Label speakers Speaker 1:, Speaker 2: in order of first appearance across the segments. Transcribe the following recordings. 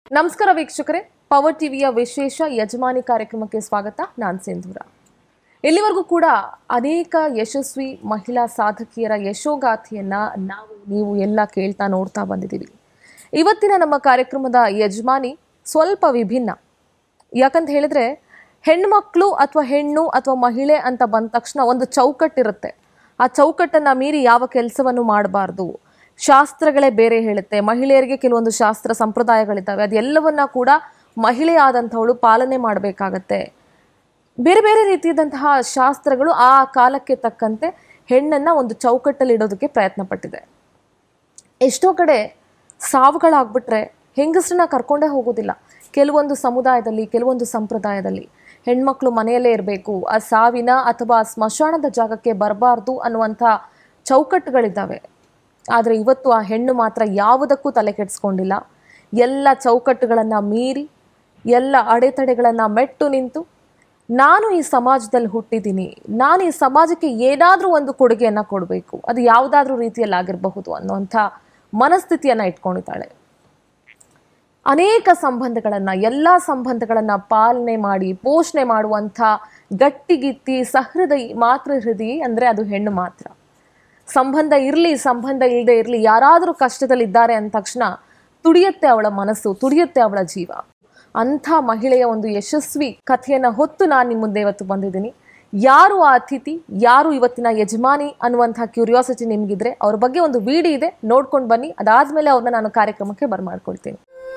Speaker 1: ನಮಸ್ಕಾರ ವೀಕ್ಷಕರೇ ಪವರ್ ಟಿವಿಯ ವಿಶೇಷ ಯಜಮಾನಿ ಕಾರ್ಯಕ್ರಮಕ್ಕೆ ಸ್ವಾಗತ ನಾನು ಸಿಂಧೂರ ಇಲ್ಲಿವರೆಗೂ ಕೂಡ ಅನೇಕ ಯಶಸ್ವಿ ಮಹಿಳಾ ಸಾಧಕಿಯರ ಯಶೋಗಾಥೆಯನ್ನ ನಾವು ನೀವು ಎಲ್ಲ ಕೇಳ್ತಾ ನೋಡ್ತಾ ಬಂದಿದ್ದೀವಿ ಇವತ್ತಿನ ನಮ್ಮ ಕಾರ್ಯಕ್ರಮದ ಯಜಮಾನಿ ಸ್ವಲ್ಪ ವಿಭಿನ್ನ ಯಾಕಂತ ಹೇಳಿದ್ರೆ ಹೆಣ್ಮಕ್ಳು ಅಥವಾ ಹೆಣ್ಣು ಅಥವಾ ಮಹಿಳೆ ಅಂತ ಬಂದ ತಕ್ಷಣ ಒಂದು ಚೌಕಟ್ಟಿರುತ್ತೆ ಆ ಚೌಕಟ್ಟನ್ನು ಮೀರಿ ಯಾವ ಕೆಲಸವನ್ನು ಮಾಡಬಾರ್ದು ಶಾಸ್ತ್ರಗಳೇ ಬೇರೆ ಹೇಳುತ್ತೆ ಮಹಿಳೆಯರಿಗೆ ಕೆಲವೊಂದು ಶಾಸ್ತ್ರ ಸಂಪ್ರದಾಯಗಳಿದ್ದಾವೆ ಅದೆಲ್ಲವನ್ನ ಕೂಡ ಮಹಿಳೆ ಆದಂಥವಳು ಪಾಲನೆ ಮಾಡಬೇಕಾಗತ್ತೆ ಬೇರೆ ಬೇರೆ ರೀತಿಯಾದಂತಹ ಶಾಸ್ತ್ರಗಳು ಆ ಕಾಲಕ್ಕೆ ತಕ್ಕಂತೆ ಹೆಣ್ಣನ್ನು ಒಂದು ಚೌಕಟ್ಟಲ್ಲಿ ಇಡೋದಕ್ಕೆ ಪ್ರಯತ್ನ ಪಟ್ಟಿದೆ ಎಷ್ಟೋ ಕಡೆ ಸಾವುಗಳಾಗ್ಬಿಟ್ರೆ ಹೆಂಗಸರನ್ನ ಕರ್ಕೊಂಡೇ ಹೋಗೋದಿಲ್ಲ ಕೆಲವೊಂದು ಸಮುದಾಯದಲ್ಲಿ ಕೆಲವೊಂದು ಸಂಪ್ರದಾಯದಲ್ಲಿ ಹೆಣ್ಮಕ್ಳು ಮನೆಯಲ್ಲೇ ಇರಬೇಕು ಆ ಸಾವಿನ ಅಥವಾ ಆ ಸ್ಮಶಾನದ ಜಾಗಕ್ಕೆ ಬರಬಾರ್ದು ಅನ್ನುವಂಥ ಚೌಕಟ್ಟುಗಳಿದ್ದಾವೆ ಆದರೆ ಇವತ್ತು ಆ ಹೆಣ್ಣು ಮಾತ್ರ ಯಾವುದಕ್ಕೂ ತಲೆ ಕೆಡಿಸ್ಕೊಂಡಿಲ್ಲ ಎಲ್ಲ ಚೌಕಟ್ಟುಗಳನ್ನು ಮೀರಿ ಎಲ್ಲ ಅಡೆತಡೆಗಳನ್ನು ಮೆಟ್ಟು ನಿಂತು ನಾನು ಈ ಸಮಾಜದಲ್ಲಿ ಹುಟ್ಟಿದ್ದೀನಿ ನಾನು ಈ ಸಮಾಜಕ್ಕೆ ಏನಾದರೂ ಒಂದು ಕೊಡುಗೆಯನ್ನು ಕೊಡಬೇಕು ಅದು ಯಾವುದಾದ್ರೂ ರೀತಿಯಲ್ಲಿ ಆಗಿರಬಹುದು ಅನ್ನುವಂಥ ಮನಸ್ಥಿತಿಯನ್ನು ಇಟ್ಕೊಂಡಿದ್ದಾಳೆ ಅನೇಕ ಸಂಬಂಧಗಳನ್ನು ಎಲ್ಲ ಸಂಬಂಧಗಳನ್ನು ಪಾಲನೆ ಮಾಡಿ ಪೋಷಣೆ ಮಾಡುವಂಥ ಗಟ್ಟಿಗಿತ್ತಿ ಸಹೃದಯಿ ಮಾತೃ ಹೃದಯಿ ಅಂದರೆ ಅದು ಹೆಣ್ಣು ಮಾತ್ರ ಸಂಬಂಧ ಇರಲಿ ಸಂಬಂಧ ಇಲ್ಲದೆ ಇರಲಿ ಯಾರಾದರೂ ಕಷ್ಟದಲ್ಲಿದ್ದಾರೆ ಅಂದ ತಕ್ಷಣ ತುಡಿಯುತ್ತೆ ಅವಳ ಮನಸ್ಸು ತುಡಿಯುತ್ತೆ ಅವಳ ಜೀವ ಅಂಥ ಮಹಿಳೆಯ ಒಂದು ಯಶಸ್ವಿ ಕಥೆಯನ್ನು ಹೊತ್ತು ನಾನು ನಿಮ್ಮ ಮುಂದೆ ಇವತ್ತು ಬಂದಿದ್ದೀನಿ ಯಾರು ಆ ಅತಿಥಿ ಯಾರು ಇವತ್ತಿನ ಯಜಮಾನಿ ಅನ್ನುವಂಥ ಕ್ಯೂರಿಯಾಸಿಟಿ ನಿಮಗಿದ್ರೆ ಅವ್ರ ಬಗ್ಗೆ ಒಂದು ವಿಡಿಯೋ ಇದೆ ನೋಡ್ಕೊಂಡು ಬನ್ನಿ ಅದಾದ್ಮೇಲೆ ಅವ್ರನ್ನ ನಾನು ಕಾರ್ಯಕ್ರಮಕ್ಕೆ ಬರ್ಮಾಡ್ಕೊಳ್ತೀನಿ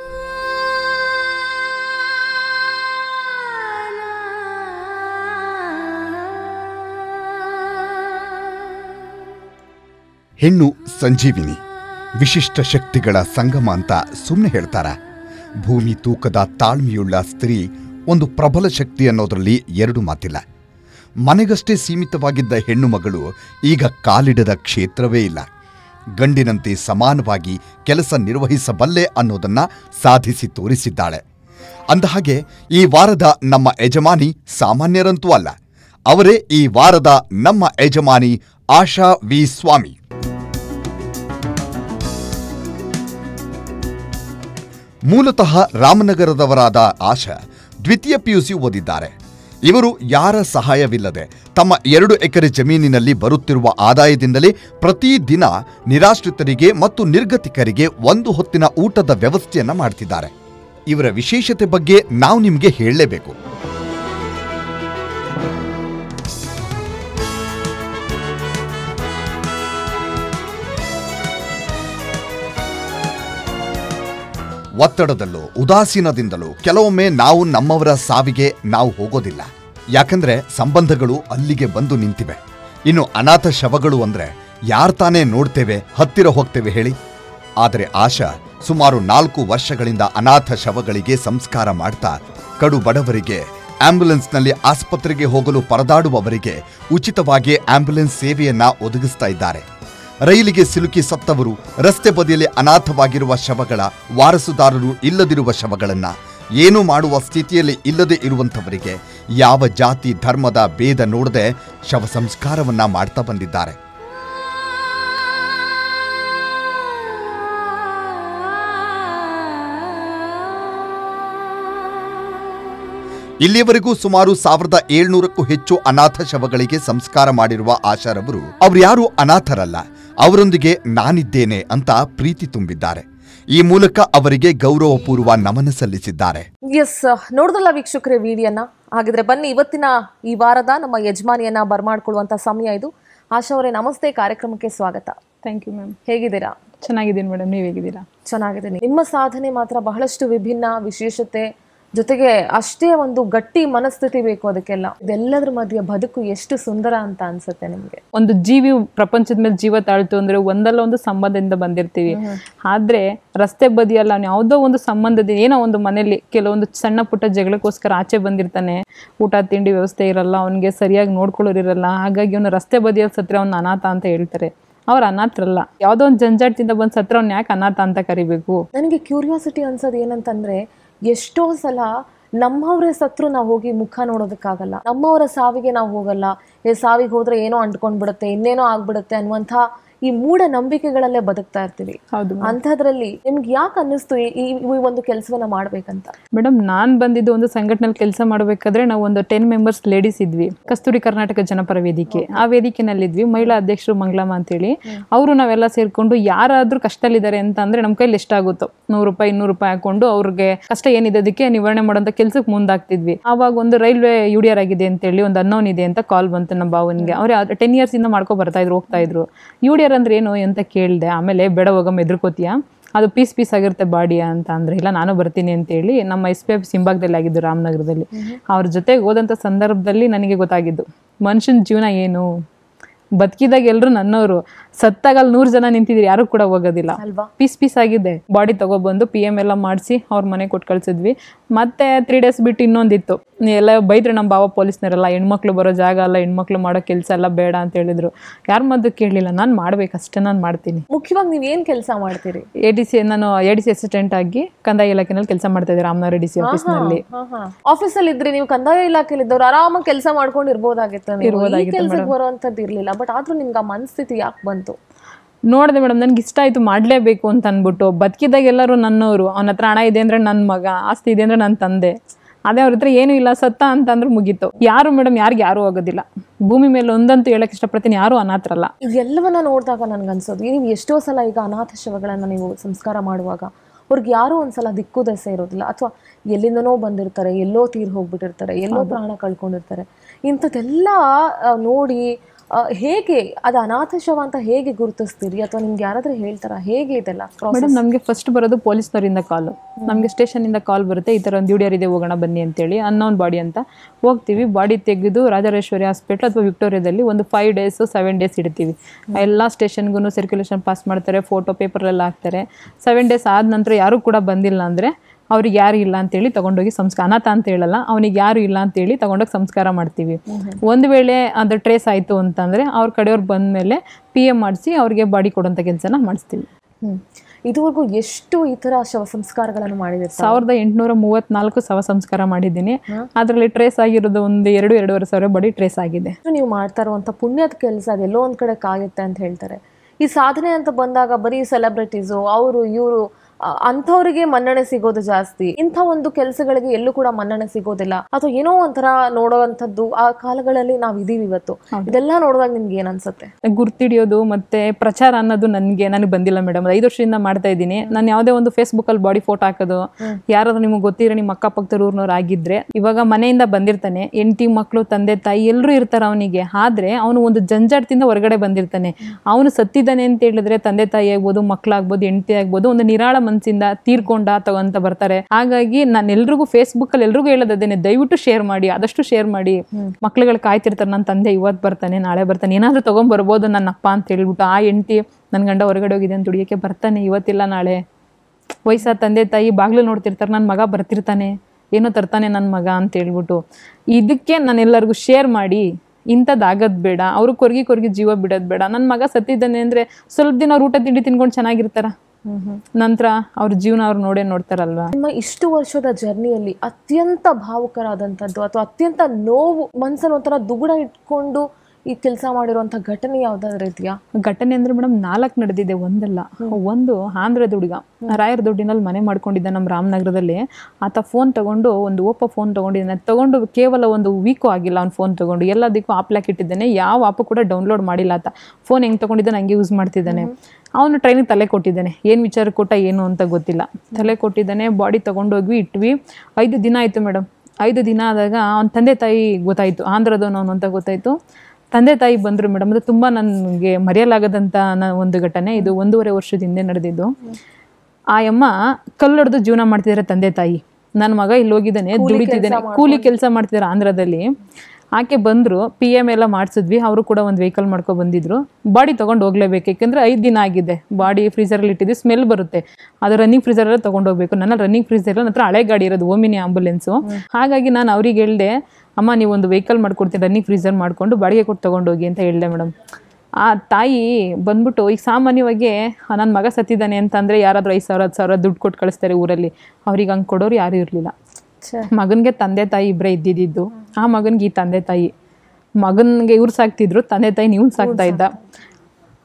Speaker 2: ಹೆಣ್ಣು ಸಂಜೀವಿನಿ ವಿಶಿಷ್ಟ ಶಕ್ತಿಗಳ ಸಂಗಮ ಅಂತ ಸುಮ್ಮನೆ ಹೇಳ್ತಾರ ಭೂಮಿ ತೂಕದ ತಾಳ್ಮೆಯುಳ್ಳ ಸ್ತ್ರೀ ಒಂದು ಪ್ರಬಲ ಶಕ್ತಿ ಅನ್ನೋದರಲ್ಲಿ ಎರಡು ಮಾತಿಲ್ಲ ಮನೆಗಷ್ಟೇ ಸೀಮಿತವಾಗಿದ್ದ ಹೆಣ್ಣು ಮಗಳು ಈಗ ಕಾಲಿಡದ ಕ್ಷೇತ್ರವೇ ಇಲ್ಲ ಗಂಡಿನಂತೆ ಸಮಾನವಾಗಿ ಕೆಲಸ ನಿರ್ವಹಿಸಬಲ್ಲೆ ಅನ್ನೋದನ್ನ ಸಾಧಿಸಿ ತೋರಿಸಿದ್ದಾಳೆ ಅಂದಹಾಗೆ ಈ ವಾರದ ನಮ್ಮ ಯಜಮಾನಿ ಸಾಮಾನ್ಯರಂತೂ ಅಲ್ಲ ಅವರೇ ಈ ವಾರದ ನಮ್ಮ ಯಜಮಾನಿ ಆಶಾ ವಿ ಸ್ವಾಮಿ ಮೂಲತಃ ರಾಮನಗರದವರಾದ ಆಶಾ ದ್ವಿತೀಯ ಪಿಯುಸಿ ಓದಿದ್ದಾರೆ ಇವರು ಯಾರ ಸಹಾಯವಿಲ್ಲದೆ ತಮ್ಮ ಎರಡು ಎಕರೆ ಜಮೀನಿನಲ್ಲಿ ಬರುತ್ತಿರುವ ಆದಾಯದಿಂದಲೇ ಪ್ರತಿ ದಿನ ನಿರಾಶ್ರಿತರಿಗೆ ಮತ್ತು ನಿರ್ಗತಿಕರಿಗೆ ಒಂದು ಹೊತ್ತಿನ ಊಟದ ವ್ಯವಸ್ಥೆಯನ್ನ ಮಾಡ್ತಿದ್ದಾರೆ ಇವರ ವಿಶೇಷತೆ ಬಗ್ಗೆ ನಾವು ನಿಮಗೆ ಹೇಳಲೇಬೇಕು ಒತ್ತಡದಲ್ಲೂ ಉದಾಸೀನದಿಂದಲೂ ಕೆಲವೊಮ್ಮೆ ನಾವು ನಮ್ಮವರ ಸಾವಿಗೆ ನಾವು ಹೋಗೋದಿಲ್ಲ ಯಾಕಂದ್ರೆ ಸಂಬಂಧಗಳು ಅಲ್ಲಿಗೆ ಬಂದು ನಿಂತಿವೆ ಇನ್ನು ಅನಾಥ ಶವಗಳು ಅಂದ್ರೆ ಯಾರ್ ತಾನೇ ನೋಡ್ತೇವೆ ಹತ್ತಿರ ಹೋಗ್ತೇವೆ ಹೇಳಿ ಆದರೆ ಆಶಾ ಸುಮಾರು ನಾಲ್ಕು ವರ್ಷಗಳಿಂದ ಅನಾಥ ಶವಗಳಿಗೆ ಸಂಸ್ಕಾರ ಮಾಡ್ತಾ ಕಡು ಬಡವರಿಗೆ ಆಂಬ್ಯುಲೆನ್ಸ್ನಲ್ಲಿ ಆಸ್ಪತ್ರೆಗೆ ಹೋಗಲು ಪರದಾಡುವವರಿಗೆ ಉಚಿತವಾಗಿ ಆಂಬ್ಯುಲೆನ್ಸ್ ಸೇವೆಯನ್ನ ಒದಗಿಸ್ತಾ ಇದ್ದಾರೆ ರೈಲಿಗೆ ಸಿಲುಕಿ ಸತ್ತವರು ರಸ್ತೆ ಬದಿಯಲ್ಲಿ ಅನಾಥವಾಗಿರುವ ಶವಗಳ ವಾರಸುದಾರರು ಇಲ್ಲದಿರುವ ಶವಗಳನ್ನ ಏನು ಮಾಡುವ ಸ್ಥಿತಿಯಲ್ಲಿ ಇಲ್ಲದೆ ಇರುವಂಥವರಿಗೆ ಯಾವ ಜಾತಿ ಧರ್ಮದ ಭೇದ ನೋಡದೆ ಶವ ಸಂಸ್ಕಾರವನ್ನ ಮಾಡ್ತಾ ಬಂದಿದ್ದಾರೆ ಇಲ್ಲಿಯವರೆಗೂ ಸುಮಾರು ಸಾವಿರದ ಏಳ್ನೂರಕ್ಕೂ ಹೆಚ್ಚು ಅನಾಥ ಶವಗಳಿಗೆ ಸಂಸ್ಕಾರ ಮಾಡಿರುವ ಆಶಾರವರು ಅವ್ರು ಯಾರು ಅನಾಥರಲ್ಲ ಅವರೊಂದಿಗೆ ನಾನಿದ್ದೇನೆ ಅಂತ ಪ್ರೀತಿ ತುಂಬಿದ್ದಾರೆ ಈ ಮೂಲಕ ಅವರಿಗೆ ಗೌರವಪೂರ್ವ ನಮನ ಸಲ್ಲಿಸಿದ್ದಾರೆ
Speaker 1: ಎಸ್ ನೋಡಿದ್ರಲ್ಲ ವೀಕ್ಷಕರೇ ವಿಡಿಯೋನ ಹಾಗಿದ್ರೆ ಬನ್ನಿ ಇವತ್ತಿನ ಈ ವಾರದ ನಮ್ಮ ಯಜಮಾನಿಯನ್ನ ಬರ್ಮಾಡ್ಕೊಳ್ಳುವಂಥ ಸಮಯ ಇದು ಆಶಾ ಅವರೇ ನಮಸ್ತೆ ಕಾರ್ಯಕ್ರಮಕ್ಕೆ ಸ್ವಾಗತ
Speaker 3: ಥ್ಯಾಂಕ್ ಯು ಮ್ಯಾಮ್
Speaker 1: ಹೇಗಿದ್ದೀರಾ
Speaker 3: ಚೆನ್ನಾಗಿದ್ದೀನಿ ಮೇಡಮ್ ನೀವು ಹೇಗಿದ್ದೀರಾ
Speaker 1: ಚೆನ್ನಾಗಿದ್ದೀನಿ ನಿಮ್ಮ ಸಾಧನೆ ಮಾತ್ರ ಬಹಳಷ್ಟು ವಿಭಿನ್ನ ವಿಶೇಷತೆ ಜೊತೆಗೆ ಅಷ್ಟೇ ಒಂದು ಗಟ್ಟಿ ಮನಸ್ಥಿತಿ ಬೇಕು ಅದಕ್ಕೆಲ್ಲ ಇದೆಲ್ಲದ್ರ ಮಧ್ಯೆ ಬದುಕು ಎಷ್ಟು ಸುಂದರ ಅಂತ ಅನ್ಸುತ್ತೆ ನಿಮ್ಗೆ
Speaker 3: ಒಂದು ಜೀವಿ ಪ್ರಪಂಚದ ಮೇಲೆ ಜೀವ ತಾಳ್ತು ಅಂದ್ರೆ ಒಂದಲ್ಲ ಒಂದು ಸಂಬಂಧದಿಂದ ಬಂದಿರ್ತೀವಿ ಆದ್ರೆ ರಸ್ತೆ ಬದಿಯಲ್ಲ ಅವ್ನು ಯಾವುದೋ ಒಂದು ಸಂಬಂಧದ ಏನೋ ಒಂದು ಮನೇಲಿ ಕೆಲವೊಂದು ಸಣ್ಣ ಪುಟ್ಟ ಜಗಳಕ್ಕೋಸ್ಕರ ಆಚೆ ಬಂದಿರ್ತಾನೆ ಊಟ ತಿಂಡಿ ವ್ಯವಸ್ಥೆ ಇರಲ್ಲ ಅವನಿಗೆ ಸರಿಯಾಗಿ ನೋಡ್ಕೊಳ್ಳೋರು ಇರಲ್ಲ ಹಾಗಾಗಿ ಅವನು ರಸ್ತೆ ಬದಿಯಲ್ಲಿ ಸತ್ರೆ ಅವ್ನು ಅನಾಥ ಅಂತ ಹೇಳ್ತಾರೆ ಅವ್ರು ಅನಾಥರಲ್ಲ ಯಾವುದೋ ಒಂದು ಜಂಜಾಟದಿಂದ ಬಂದು ಸತ್ರ ಅವ್ನು ಯಾಕೆ ಅನಾಥ ಅಂತ ಕರಿಬೇಕು
Speaker 1: ನನಗೆ ಕ್ಯೂರಿಯಾಸಿಟಿ ಅನ್ಸೋದು ಏನಂತಂದ್ರೆ ಎಷ್ಟೋ ಸಲ ನಮ್ಮವರೇ ಸತ್ರು ನಾವು ಹೋಗಿ ಮುಖ ನೋಡೋದಕ್ಕಾಗಲ್ಲ ನಮ್ಮವರ ಸಾವಿಗೆ ನಾವು ಹೋಗಲ್ಲ ಏ ಸಾವಿಗೆ ಹೋದ್ರೆ ಏನೋ ಅಂಟ್ಕೊಂಡ್ಬಿಡುತ್ತೆ ಇನ್ನೇನೋ ಆಗ್ಬಿಡುತ್ತೆ ಅನ್ನುವಂಥ ಈ ಮೂಢ ನಂಬಿಕೆಗಳಲ್ಲೇ ಬದುಕ್ತಾ ಇರ್ತೀವಿ
Speaker 3: ಹೌದು
Speaker 1: ಅಂಥದ್ರಲ್ಲಿ ನಿಮ್ಗೆ ಯಾಕೆ ಅನ್ನಿಸ್ತು ಈ ಈ ಈ ಒಂದು ಕೆಲಸವನ್ನ ಮಾಡ್ಬೇಕಂತ
Speaker 3: ಮೇಡಮ್ ನಾನು ಬಂದಿದ್ದು ಒಂದು ಸಂಘಟನೆಯಲ್ಲಿ ಕೆಲಸ ಮಾಡಬೇಕಾದ್ರೆ ನಾವು ಒಂದು ಟೆನ್ ಮೆಂಬರ್ಸ್ ಲೇಡೀಸ್ ಇದ್ವಿ ಕಸ್ತೂರಿ ಕರ್ನಾಟಕ ಜನಪರ ವೇದಿಕೆ ಆ ವೇದಿಕೆನಲ್ಲಿದ್ವಿ ಮಹಿಳಾ ಅಧ್ಯಕ್ಷರು ಮಂಗಳಮ್ಮ ಅಂತೇಳಿ ಅವರು ನಾವೆಲ್ಲ ಸೇರ್ಕೊಂಡು ಯಾರಾದ್ರೂ ಕಷ್ಟದಲ್ಲಿದ್ದಾರೆ ಅಂತ ಅಂದ್ರೆ ನಮ್ಮ ಕೈಲಿ ಎಷ್ಟಾಗುತ್ತೋ ನೂರು ರೂಪಾಯಿ ಇನ್ನೂರು ರೂಪಾಯಿ ಹಾಕೊಂಡು ಅವ್ರಿಗೆ ಕಷ್ಟ ಏನಿದೆ ಅದಕ್ಕೆ ನಿವಾರಣೆ ಮಾಡೋಂಥ ಕೆಲ್ಸಕ್ಕೆ ಮುಂದಾಗ್ತಿದ್ವಿ ಆವಾಗ ಒಂದು ರೈಲ್ವೆ ಯುಡಿಯರ್ ಆಗಿದೆ ಅಂತೇಳಿ ಒಂದು ಅನ್ನೋನ್ ಇದೆ ಅಂತ ಕಾಲ್ ಬಂತು ನಮ್ಮ ಭಾವನಿಗೆ ಅವ್ರು ಟೆನ್ ಇಯರ್ಸ್ ಇಂದ ಮಾಡ್ಕೊ ಬರ್ತಾ ಇದ್ರು ಹೋಗ್ತಾ ಇದ್ರು ಯುಡಿಯರ್ ಅಂದ್ರೆ ಏನು ಅಂತ ಕೇಳಿದೆ ಆಮೇಲೆ ಬೇಡ ಹೋಗಮ್ಮ ಎದುರ್ಕೋತೀಯ ಅದು ಪೀಸ್ ಪೀಸ್ ಆಗಿರುತ್ತೆ ಬಾಡಿ ಅಂತ ಅಂದ್ರೆ ಇಲ್ಲ ನಾನು ಬರ್ತೀನಿ ಅಂತೇಳಿ ನಮ್ಮ ಎಸ್ ಪಿ ಎಫ್ ಸಿಂಬಾಗ್ದಲ್ಲಿ ಆಗಿದ್ದು ರಾಮನಗರದಲ್ಲಿ ಅವ್ರ ಜೊತೆಗೆ ಹೋದಂಥ ಸಂದರ್ಭದಲ್ಲಿ ನನಗೆ ಗೊತ್ತಾಗಿದ್ದು ಮನುಷ್ಯನ ಜೀವನ ಏನು ಬದುಕಿದಾಗ ಎಲ್ಲರೂ ನನ್ನವರು ಸತ್ತಾಗ ಅಲ್ಲಿ ನೂರು ಜನ ನಿಂತಿದ್ರು ಯಾರು ಕೂಡ ಹೋಗೋದಿಲ್ಲ
Speaker 1: ಅಲ್ವಾ
Speaker 3: ಪೀಸ್ ಪೀಸ್ ಆಗಿದೆ ಬಾಡಿ ತಗೊಬಂದು ಪಿ ಎಮ್ ಎಲ್ಲ ಮಾಡಿಸಿ ಅವ್ರ ಮನೆ ಕೊಟ್ಟು ಕಳ್ಸಿದ್ವಿ ಮತ್ತೆ ತ್ರೀ ಡೇಸ್ ಬಿಟ್ಟು ಇನ್ನೊಂದಿತ್ತು ಎಲ್ಲ ಬೈದ್ರೆ ನಮ್ಮ ಬಾವ ಪೊಲೀಸ್ನವರೆಲ್ಲ ಹೆಣ್ಮಕ್ಳು ಬರೋ ಜಾಗ ಅಲ್ಲ ಹೆಣ್ಮಕ್ಳು ಮಾಡೋ ಕೆಲಸ ಎಲ್ಲ ಬೇಡ ಅಂತ ಹೇಳಿದ್ರು ಯಾರ ಮದ್ದು ಕೇಳಲಿಲ್ಲ ನಾನು ಮಾಡ್ಬೇಕಷ್ಟೇ ನಾನು ಮಾಡ್ತೀನಿ
Speaker 1: ಮುಖ್ಯವಾಗಿ ನೀವ್ ಏನ್ ಕೆಲಸ ಮಾಡ್ತೀರಿ
Speaker 3: ಎ ಡಿ ಸಿ ನಾನು ಎ ಡಿ ಸಿ ಅಸಿಸ್ಟೆಂಟ್ ಆಗಿ ಕಂದಾಯ ಇಲಾಖೆನಲ್ಲಿ ಕೆಲಸ ಮಾಡ್ತಾ ಇದ್ದೆ ರಾಮನಗರ ಡಿ ಸಿ ಆಫೀಸ್ನಲ್ಲಿ
Speaker 1: ಆಫೀಸ್ ಅಲ್ಲಿ ಇದ್ರೆ ನೀವು ಕಂದಾಯ ಇಲಾಖೆಯಲ್ಲಿ ಇದ್ದವ್ರು ಆರಾಮಾಗಿ ಕೆಲಸ ಮಾಡ್ಕೊಂಡು ಇರ್ಬೋದಾಗಿತ್ತು ನೀವು ಈ ಕೆಲ್ಸಕ್ಕೆ ಬರುವಂತದ್ದು ಇರ್ಲಿಲ್ಲ ಬಟ್ ಆದ್ರೂ ನಿಮ್ಗೆ ಆ ಮನಸ್ಥಿತಿ ಯಾಕೆ ಬಂತು
Speaker 3: ನೋಡಿದೆ ಮೇಡಮ್ ನನ್ಗೆ ಇಷ್ಟ ಆಯ್ತು ಮಾಡಲೇಬೇಕು ಅಂತ ಅಂದ್ಬಿಟ್ಟು ಬದುಕಿದಾಗ ಎಲ್ಲರೂ ನನ್ನವರು ಅವನ ಹತ್ರ ಹಣ ಇದೆ ಅಂದ್ರೆ ನನ್ನ ಮಗ ಆಸ್ತಿ ಇದೆ ಅಂದ್ರೆ ನನ್ನ ತಂದೆ ಅದೇ ಅವ್ರ ಹತ್ರ ಏನೂ ಇಲ್ಲ ಸತ್ತ ಅಂತಂದ್ರೆ ಮುಗೀತು ಯಾರು ಮೇಡಮ್ ಯಾರಿಗೆ ಯಾರೂ ಆಗೋದಿಲ್ಲ ಭೂಮಿ ಮೇಲೆ ಒಂದಂತೂ ಹೇಳಕ್ ಇಷ್ಟಪಡ್ತೀನಿ ಯಾರೂ ಅನಾಥರಲ್ಲ
Speaker 1: ಇದೆಲ್ಲವನ್ನ ನೋಡಿದಾಗ ನನ್ಗನ್ಸೋದು ನೀವು ಎಷ್ಟೋ ಸಲ ಈಗ ಅನಾಥ ಶವಗಳನ್ನ ನೀವು ಸಂಸ್ಕಾರ ಮಾಡುವಾಗ ಅವ್ರಿಗೆ ಯಾರೋ ಒಂದ್ಸಲ ದಿಕ್ಕು ದೆಸೆ ಇರೋದಿಲ್ಲ ಅಥವಾ ಎಲ್ಲಿಂದನೋ ಬಂದಿರ್ತಾರೆ ಎಲ್ಲೋ ತೀರ್ ಹೋಗ್ಬಿಟ್ಟಿರ್ತಾರೆ ಎಲ್ಲೋ ಪ್ರಾಣ ಕಳ್ಕೊಂಡಿರ್ತಾರೆ ಇಂಥದ್ದೆಲ್ಲ ಆ, ನೋಡಿ ಆ, ಹೇಗೆ ಅದು ಅನಾಥ ಶವ ಅಂತ ಹೇಗೆ ಗುರುತಿಸ್ತೀರಿ ಅಥವಾ ನಿಮ್ಗೆ ಯಾರಾದ್ರೂ ಹೇಳ್ತಾರಾ ಹೇಗೆ ಇದೆಲ್ಲ process?
Speaker 3: ಮೇಡಮ್ ನಮಗೆ ಫಸ್ಟ್ ಬರೋದು ಪೊಲೀಸ್ನವರಿಂದ ಕಾಲು ನಮಗೆ ಸ್ಟೇಷನಿಂದ ಕಾಲ್ ಬರುತ್ತೆ ಈ ಥರ ಒಂದು ಡ್ಯೂಡಿಯರ್ ಇದೆ ಹೋಗೋಣ ಬನ್ನಿ ಅಂತೇಳಿ ಅನ್ನೋನ್ ಬಾಡಿ ಅಂತ ಹೋಗ್ತೀವಿ ಬಾಡಿ ತೆಗೆದು ರಾಜರಾಜೇಶ್ವರಿ ಹಾಸ್ಪಿಟ್ಲ್ ಅಥವಾ ವಿಕ್ಟೋರಿಯಾದಲ್ಲಿ ಒಂದು ಫೈವ್ ಡೇಸ್ ಸೆವೆನ್ ಡೇಸ್ ಇಡ್ತೀವಿ ಎಲ್ಲ ಸ್ಟೇಷನ್ಗೂ ಸರ್ಕ್ಯುಲೇಷನ್ ಪಾಸ್ ಮಾಡ್ತಾರೆ ಫೋಟೋ ಪೇಪರೆಲ್ಲ ಹಾಕ್ತಾರೆ ಸೆವೆನ್ ಡೇಸ್ ಆದ ನಂತರ ಯಾರೂ ಕೂಡ ಬಂದಿಲ್ಲ ಅಂದರೆ ಅವ್ರಿಗೆ ಯಾರು ಇಲ್ಲ ಅಂತೇಳಿ ತಗೊಂಡೋಗಿ ಸಂಸ್ಕಾರ ಅನಾಥ ಅಂತ ಹೇಳಲ್ಲ ಅವನಿಗೆ ಯಾರು ಇಲ್ಲ ಅಂತೇಳಿ ತಗೊಂಡೋಗಿ ಸಂಸ್ಕಾರ ಮಾಡ್ತೀವಿ ಒಂದು ವೇಳೆ ಅದು ಟ್ರೇಸ್ ಆಯಿತು ಅಂತಂದರೆ ಅವ್ರ ಕಡೆಯವ್ರು ಬಂದಮೇಲೆ ಪಿ ಎಮ್ ಮಾಡಿಸಿ ಅವ್ರಿಗೆ ಬಾಡಿ ಕೊಡೋಂಥ ಕೆಲಸನ ಮಾಡಿಸ್ತೀವಿ
Speaker 1: ಹ್ಮ್ ಇದುವರೆಗೂ ಎಷ್ಟು ಈ ತರ ಶವ ಸಂಸ್ಕಾರಗಳನ್ನು ಮಾಡಿದಿರ್ತಾರೆ
Speaker 3: ಸಾವಿರದ ಎಂಟುನೂರ ಮೂವತ್ನಾಲ್ಕು ಶವ ಸಂಸ್ಕಾರ ಮಾಡಿದ್ದೀನಿ ಅದರಲ್ಲಿ ಟ್ರೇಸ್ ಆಗಿರೋದು ಒಂದು ಎರಡು ಎರಡೂವರೆ ಸಾವಿರ ಬಡಿ ಟ್ರೇಸ್ ಆಗಿದೆ
Speaker 1: ನೀವು ಮಾಡ್ತಾ ಇರುವಂತ ಪುಣ್ಯದ ಕೆಲಸ ಅದೆಲ್ಲೋ ಒಂದ್ ಕಡೆ ಕಾಯುತ್ತೆ ಅಂತ ಹೇಳ್ತಾರೆ ಈ ಸಾಧನೆ ಅಂತ ಬಂದಾಗ ಬರೀ ಸೆಲೆಬ್ರಿಟೀಸು ಅವರು ಇವರು ಅಂಥವ್ರಿಗೆ ಮನ್ನಣೆ ಸಿಗೋದು ಜಾಸ್ತಿ ಇಂಥ ಒಂದು ಕೆಲಸಗಳಿಗೆ ಎಲ್ಲೂ ಕೂಡ ಮನ್ನಣೆ ಸಿಗೋದಿಲ್ಲ ಅಥವಾ ಏನೋ ಒಂಥರ ನೋಡುವಂಥದ್ದು ಆ ಕಾಲಗಳಲ್ಲಿ ನಾವ್ ಇದೀವಿ ಇವತ್ತು ಇದೆಲ್ಲ ನೋಡಿದಾಗ ನಿಮ್ಗೆ ಏನ್ ಅನ್ಸುತ್ತೆ
Speaker 3: ಗುರ್ತಿಡಿಯೋದು ಮತ್ತೆ ಪ್ರಚಾರ ಅನ್ನೋದು ನನಗೆ ನನಗೆ ಬಂದಿಲ್ಲ ಮೇಡಮ್ ಐದು ವರ್ಷದಿಂದ ಮಾಡ್ತಾ ಇದ್ದೀನಿ ನಾನು ಯಾವುದೇ ಒಂದು ಫೇಸ್ಬುಕ್ ಅಲ್ಲಿ ಬಾಡಿ ಫೋಟೋ ಹಾಕೋದು ಯಾರಾದ್ರೂ ನಿಮಗೆ ಗೊತ್ತಿರೋ ನಿಮ್ಮ ಅಕ್ಕಪಕ್ಕದ ಊರ್ನವ್ರು ಆಗಿದ್ರೆ ಇವಾಗ ಮನೆಯಿಂದ ಬಂದಿರ್ತಾನೆ ಹೆಂಡತಿ ಮಕ್ಕಳು ತಂದೆ ತಾಯಿ ಎಲ್ಲರೂ ಇರ್ತಾರೆ ಅವನಿಗೆ ಆದ್ರೆ ಅವನು ಒಂದು ಜಂಜಾಟದಿಂದ ಹೊರಗಡೆ ಬಂದಿರ್ತಾನೆ ಅವನು ಸತ್ತಿದ್ದಾನೆ ಅಂತ ಹೇಳಿದ್ರೆ ತಂದೆ ತಾಯಿ ಆಗ್ಬೋದು ಮಕ್ಕಳಾಗ್ಬೋದು ಹೆಂಡತಿ ಆಗ್ಬೋದು ಒಂದು ನಿರಾಳ ಮನಸ್ಸಿಂದ ತೀರ್ಕೊಂಡ ತಗೊಂತ ಬರ್ತಾರೆ ಹಾಗಾಗಿ ನಾನು ಎಲ್ರಿಗೂ ಫೇಸ್ಬುಕ್ ಅಲ್ಲಿ ಎಲ್ರಿಗೂ ಹೇಳೋದೇನೆ ದಯವಿಟ್ಟು ಶೇರ್ ಮಾಡಿ ಆದಷ್ಟು ಶೇರ್ ಮಾಡಿ ಮಕ್ಳುಗಳು ಕಾಯ್ತಿರ್ತಾರೆ ನನ್ನ ತಂದೆ ಇವತ್ತು ಬರ್ತಾನೆ ನಾಳೆ ಬರ್ತಾನೆ ಏನಾದ್ರೂ ತಗೊಂಡ್ ಬರ್ಬೋದು ನನ್ನ ಅಪ್ಪ ಅಂತ ಹೇಳ್ಬಿಟ್ಟು ಆ ಹೆಂಡತಿ ನನ್ನ ಗಂಡ ಹೊರಗಡೆ ಹೋಗಿದೆ ಅಂತ ದುಡಿಯೋಕೆ ಬರ್ತಾನೆ ಇವತ್ತಿಲ್ಲ ನಾಳೆ ವಯಸ್ಸಾದ ತಂದೆ ತಾಯಿ ಬಾಗ್ಲು ನೋಡ್ತಿರ್ತಾರೆ ನನ್ನ ಮಗ ಬರ್ತಿರ್ತಾನೆ ಏನೋ ತರ್ತಾನೆ ನನ್ನ ಮಗ ಅಂತ ಹೇಳ್ಬಿಟ್ಟು ಇದಕ್ಕೆ ನಾನು ಎಲ್ಲರಿಗೂ ಶೇರ್ ಮಾಡಿ ಇಂಥದ್ದು ಆಗೋದು ಬೇಡ ಅವರು ಕೊರ್ಗಿ ಕೊರ್ಗಿ ಜೀವ ಬಿಡೋದು ಬೇಡ ನನ್ನ ಮಗ ಸತ್ತಿದ್ದಾನೆ ಅಂದರೆ ಸ್ವಲ್ಪ ದಿನ ಅವ್ರು ಊಟ ತಿಂಡಿ ತಿನ್ಕೊಂಡು ಚೆನ್ನಾಗಿರ್ತಾರ ನಂತರ ಅವ್ರ ಜೀವನ ಅವ್ರು ನೋಡೇ ನೋಡ್ತಾರಲ್ವಾ
Speaker 1: ನಿಮ್ಮ ಇಷ್ಟು ವರ್ಷದ ಜರ್ನಿಯಲ್ಲಿ ಅತ್ಯಂತ ಭಾವುಕರಾದಂಥದ್ದು ಅಥವಾ ಅತ್ಯಂತ ನೋವು ಮನ್ಸಲ್ಲಿ ಒಂಥರ ದುಗುಡ ಇಟ್ಕೊಂಡು ಈ ಕೆಲಸ ಮಾಡಿರುವಂಥ ಘಟನೆ ಯಾವ್ದಾದ್ರು ಇದೆಯಾ
Speaker 3: ಘಟನೆ ಅಂದ್ರೆ ಮೇಡಮ್ ನಾಲ್ಕು ನಡೆದಿದೆ ಒಂದಲ್ಲ ಒಂದು ಆಂಧ್ರದ ಹುಡುಗ ರಾಯರ ದುಡ್ಡಿನಲ್ಲಿ ಮನೆ ಮಾಡ್ಕೊಂಡಿದ್ದ ನಮ್ಮ ರಾಮನಗರದಲ್ಲಿ ಆತ ಫೋನ್ ತಗೊಂಡು ಒಂದು ಓಪೋ ಫೋನ್ ತಗೊಂಡಿದ್ದಾನೆ ತಗೊಂಡು ಕೇವಲ ಒಂದು ವೀಕು ಆಗಿಲ್ಲ ಅವ್ನು ಫೋನ್ ತಗೊಂಡು ಎಲ್ಲದಕ್ಕೂ ಆಪ್ಲಾಕ್ ಇಟ್ಟಿದ್ದಾನೆ ಯಾವ ಆಪ್ ಕೂಡ ಡೌನ್ಲೋಡ್ ಮಾಡಿಲ್ಲ ಆತ ಫೋನ್ ಹೆಂಗೆ ತಗೊಂಡಿದ್ದಾನೆ ಹಂಗೆ ಯೂಸ್ ಮಾಡ್ತಿದ್ದಾನೆ ಅವನು ಟ್ರೈನಿಗೆ ತಲೆ ಕೊಟ್ಟಿದ್ದಾನೆ ಏನು ವಿಚಾರ ಕೊಟ್ಟ ಏನು ಅಂತ ಗೊತ್ತಿಲ್ಲ ತಲೆ ಕೊಟ್ಟಿದ್ದಾನೆ ಬಾಡಿ ತಗೊಂಡೋಗ್ವಿ ಇಟ್ವಿ ಐದು ದಿನ ಆಯಿತು ಮೇಡಮ್ ಐದು ದಿನ ಆದಾಗ ಅವನ ತಂದೆ ತಾಯಿ ಗೊತ್ತಾಯಿತು ಆಂಧ್ರದವನು ಅವನು ಅಂತ ಗೊತ್ತಾಯಿತು ತಂದೆ ತಾಯಿ ಬಂದರು ಮೇಡಮ್ ಅದು ತುಂಬ ನನಗೆ ಮರೆಯಲಾಗದಂಥ ನ- ಒಂದು ಘಟನೆ ಇದು ಒಂದೂವರೆ ವರ್ಷದ ಹಿಂದೆ ನಡೆದಿದ್ದು ಆ ಅಮ್ಮ ಕಲ್ಲೊಡೆದು ಜೀವನ ಮಾಡ್ತಿದ್ದಾರೆ ತಂದೆ ತಾಯಿ ನನ್ನ ಮಗ ಇಲ್ಲಿ ಹೋಗಿದ್ದಾನೆ ದುಡಿತಿದ್ದಾನೆ ಕೂಲಿ ಕೆಲಸ ಮಾಡ್ತಿದ್ದಾರೆ ಆಂಧ್ರದಲ್ಲಿ ಆಕೆ ಬಂದರು ಪಿ ಎಮ್ ಎಲ್ಲ ಮಾಡಿಸಿದ್ವಿ ಅವರು ಕೂಡ ಒಂದು ವೆಹಿಕಲ್ ಮಾಡ್ಕೊ ಬಂದಿದ್ರು ಬಾಡಿ ತೊಗೊಂಡು ಹೋಗ್ಲೇಬೇಕು ಯಾಕೆಂದ್ರೆ ಐದು ದಿನ ಆಗಿದೆ ಬಾಡಿ ಫ್ರೀಸರಲ್ಲಿ ಇಟ್ಟಿದ್ದು ಸ್ಮೆಲ್ ಬರುತ್ತೆ ಅದು ರನ್ನಿಂಗ್ ಫ್ರೀಸರಲ್ಲೇ ತೊಗೊಂಡು ಹೋಗ್ಬೇಕು ನನ್ನ ರನ್ನಿಂಗ್ ಫ್ರೀಸರ್ ನನ್ನ ಹತ್ರ ಹಳೆ ಗಾಡಿ ಇರೋದು ಓಮಿನಿ ಆಂಬುಲೆನ್ಸು ಹಾಗಾಗಿ ನಾನು ಅವ್ರಿಗೆ ಹೇಳ್ದೆ ಅಮ್ಮ ನೀವು ಒಂದು ವೆಹಿಕಲ್ ಮಾಡ್ಕೊಡ್ತೀನಿ ರನ್ನಿಂಗ್ ಫ್ರೀಸರ್ ಮಾಡಿಕೊಂಡು ಬಾಡಿಗೆ ಕೊಟ್ಟು ತೊಗೊಂಡೋಗಿ ಅಂತ ಹೇಳಿದೆ ಮೇಡಮ್ ಆ ತಾಯಿ ಬಂದ್ಬಿಟ್ಟು ಈಗ ಸಾಮಾನ್ಯವಾಗಿ ನನ್ನ ಮಗ ಸತ್ತಿದ್ದಾನೆ ಅಂತಂದರೆ ಯಾರಾದರೂ ಐದು ಸಾವಿರ ಹತ್ತು ಸಾವಿರ ದುಡ್ಡು ಕೊಟ್ಟು ಕಳಿಸ್ತಾರೆ ಊರಲ್ಲಿ ಅವ್ರಿಗೆ ಹಂಗೆ ಕೊಡೋರು ಯಾರೂ ಇರಲಿಲ್ಲ ಮಗನಿಗೆ ತಂದೆ ತಾಯಿ ಇಬ್ಬರೇ ಇದ್ದಿದ್ದು ಆ ಮಗನಿಗೆ ಈ ತಂದೆ ತಾಯಿ ಮಗನಿಗೆ ಇವ್ರು ಸಾಕ್ತಿದ್ರು ತಂದೆ ತಾಯಿ ನೀವು ಸಾಕ್ತಾ ಇದ್ದ